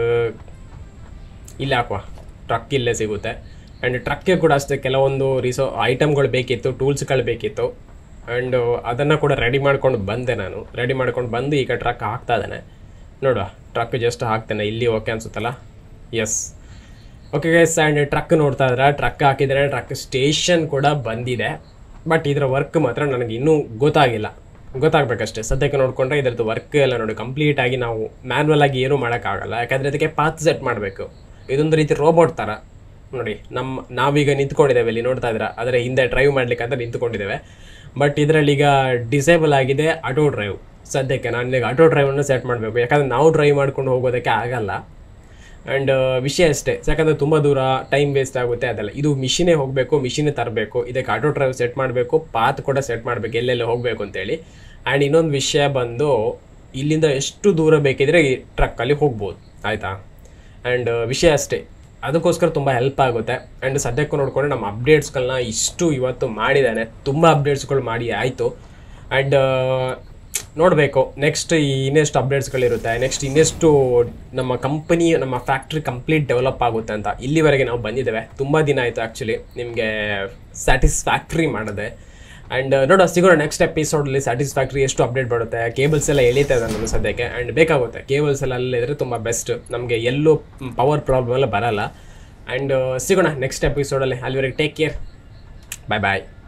A: ಇಲ್ಲೇ ಹಾಕುವ ಟ್ರಕ್ ಇಲ್ಲೇ ಸಿಗುತ್ತೆ ಆ್ಯಂಡ್ ಟ್ರಕ್ಗೆ ಕೂಡ ಅಷ್ಟೇ ಕೆಲವೊಂದು ರಿಸೋ ಐಟಮ್ಗಳು ಬೇಕಿತ್ತು ಟೂಲ್ಸ್ಗಳು ಬೇಕಿತ್ತು ಆ್ಯಂಡ್ ಅದನ್ನು ಕೂಡ ರೆಡಿ ಮಾಡ್ಕೊಂಡು ಬಂದೆ ನಾನು ರೆಡಿ ಮಾಡ್ಕೊಂಡು ಬಂದು ಈಗ ಟ್ರಕ್ ಹಾಕ್ತಾ ಇದ್ದಾನೆ ನೋಡುವ ಟ್ರಕ್ ಜಸ್ಟ್ ಹಾಕ್ತೇನೆ ಇಲ್ಲಿ ಓಕೆ ಅನ್ಸುತ್ತಲ್ಲ yes okay guys and truck ನೋಡ್ತಾ ಇದ್ರೆ ಟ್ರಕ್ ಹಾಕಿದರೆ ಟ್ರಕ್ ಸ್ಟೇಷನ್ ಕೂಡ ಬಂದಿದೆ ಬಟ್ ಇದರ ವರ್ಕ್ ಮಾತ್ರ ನನಗೆ ಇನ್ನೂ ಗೊತ್ತಾಗಿಲ್ಲ ಗೊತ್ತಾಗಬೇಕಷ್ಟೇ ಸದ್ಯಕ್ಕೆ ನೋಡಿಕೊಂಡ್ರೆ ಇದರದ್ದು ವರ್ಕ್ ಎಲ್ಲ ನೋಡಿ ಕಂಪ್ಲೀಟ್ ಆಗಿ ನಾವು ಮ್ಯಾನ್ಯಲ್ ಆಗಿ ಏನೂ ಮಾಡೋಕ್ಕಾಗಲ್ಲ ಯಾಕಂದರೆ ಅದಕ್ಕೆ ಪಾತ್ ಸೆಟ್ ಮಾಡಬೇಕು ಇದೊಂದು ರೀತಿ ರೋಬೋಟ್ ಥರ ನೋಡಿ ನಮ್ಮ ನಾವೀಗ ನಿಂತ್ಕೊಂಡಿದ್ದೇವೆ ಇಲ್ಲಿ ನೋಡ್ತಾ ಇದ್ದೀರಾ ಅದರ ಹಿಂದೆ ಡ್ರೈವ್ ಮಾಡ್ಲಿಕ್ಕೆ ಅಂತ ನಿಂತ್ಕೊಂಡಿದ್ದೇವೆ ಬಟ್ ಇದರಲ್ಲಿ ಈಗ ಡಿಸೇಬಲ್ ಆಗಿದೆ ಆಟೋ ಡ್ರೈವ್ ಸದ್ಯಕ್ಕೆ ನಾನು ಈಗ ಆಟೋ ಡ್ರೈವನ್ನು ಸೆಟ್ ಮಾಡಬೇಕು ಯಾಕಂದರೆ ನಾವು ಡ್ರೈವ್ ಮಾಡ್ಕೊಂಡು ಹೋಗೋದಕ್ಕೆ ಆಗಲ್ಲ ಆ್ಯಂಡ್ ವಿಷಯ ಅಷ್ಟೇ ಯಾಕಂದರೆ ತುಂಬ ದೂರ ಟೈಮ್ ವೇಸ್ಟ್ ಆಗುತ್ತೆ ಅದೆಲ್ಲ ಇದು ಮಿಷಿನೇ ಹೋಗಬೇಕು ಮಿಷಿನೇ ತರಬೇಕು ಇದಕ್ಕೆ ಆಟೋ ಡ್ರೈವ್ ಸೆಟ್ ಮಾಡಬೇಕು ಪಾತ್ ಕೂಡ ಸೆಟ್ ಮಾಡಬೇಕು ಎಲ್ಲೆಲ್ಲ ಹೋಗಬೇಕು ಅಂತೇಳಿ ಆ್ಯಂಡ್ ಇನ್ನೊಂದು ವಿಷಯ ಬಂದು ಇಲ್ಲಿಂದ ಎಷ್ಟು ದೂರ ಬೇಕಿದ್ರೆ ಈ ಟ್ರಕ್ಕಲ್ಲಿ ಹೋಗ್ಬೋದು ಆಯಿತಾ ಆ್ಯಂಡ್ ವಿಷಯ ಅಷ್ಟೇ ಅದಕ್ಕೋಸ್ಕರ ತುಂಬ ಹೆಲ್ಪ್ ಆಗುತ್ತೆ ಆ್ಯಂಡ್ ಸದ್ಯಕ್ಕೂ ನೋಡಿಕೊಂಡು ನಮ್ಮ ಅಪ್ಡೇಟ್ಸ್ಗಳನ್ನ ಇಷ್ಟು ಇವತ್ತು ಮಾಡಿದ್ದಾನೆ ತುಂಬ ಅಪ್ಡೇಟ್ಸ್ಗಳು ಮಾಡಿ ಆಯಿತು ಆ್ಯಂಡ್ ನೋಡಬೇಕು ನೆಕ್ಸ್ಟ್ ಇನ್ನೆಷ್ಟು ಅಪ್ಡೇಟ್ಸ್ಗಳಿರುತ್ತೆ ನೆಕ್ಸ್ಟ್ ಇನ್ನೆಷ್ಟು ನಮ್ಮ ಕಂಪನಿ ನಮ್ಮ ಫ್ಯಾಕ್ಟ್ರಿ ಕಂಪ್ಲೀಟ್ ಡೆವಲಪ್ ಆಗುತ್ತೆ ಅಂತ ಇಲ್ಲಿವರೆಗೆ ನಾವು ಬಂದಿದ್ದೇವೆ ತುಂಬ ದಿನ ಆಯಿತು ಆ್ಯಕ್ಚುಲಿ ನಿಮಗೆ ಸ್ಯಾಟಿಸ್ಫ್ಯಾಕ್ಟ್ರಿ ಮಾಡಿದೆ ಆ್ಯಂಡ್ ನೋಡೋ ಸಿಗೋಣ ನೆಕ್ಸ್ಟ್ ಎಪಿಸೋಡಲ್ಲಿ ಸ್ಯಾಟಿಸ್ಫ್ಯಾಕ್ಟ್ರಿ ಎಷ್ಟು ಅಪ್ಡೇಟ್ ಬರುತ್ತೆ ಕೇಬಲ್ಸ್ ಎಲ್ಲ ಎಳೀತಾ ಇದೆ ನಮ್ಮ ಸದ್ಯಕ್ಕೆ ಆ್ಯಂಡ್ ಬೇಕಾಗುತ್ತೆ ಕೇಬಲ್ಸ್ ಎಲ್ಲ ಅಲ್ಲಿದ್ರೆ ತುಂಬ ಬೆಸ್ಟ್ ನಮಗೆ ಎಲ್ಲೂ ಪವರ್ ಪ್ರಾಬ್ಲಮ್ ಎಲ್ಲ ಬರಲ್ಲ ಆ್ಯಂಡ್ ಸಿಗೋಣ ನೆಕ್ಸ್ಟ್ ಎಪಿಸೋಡಲ್ಲಿ ಅಲ್ಲಿವರೆಗೆ ಟೇಕ್ ಕೇರ್ ಬಾಯ್ ಬಾಯ್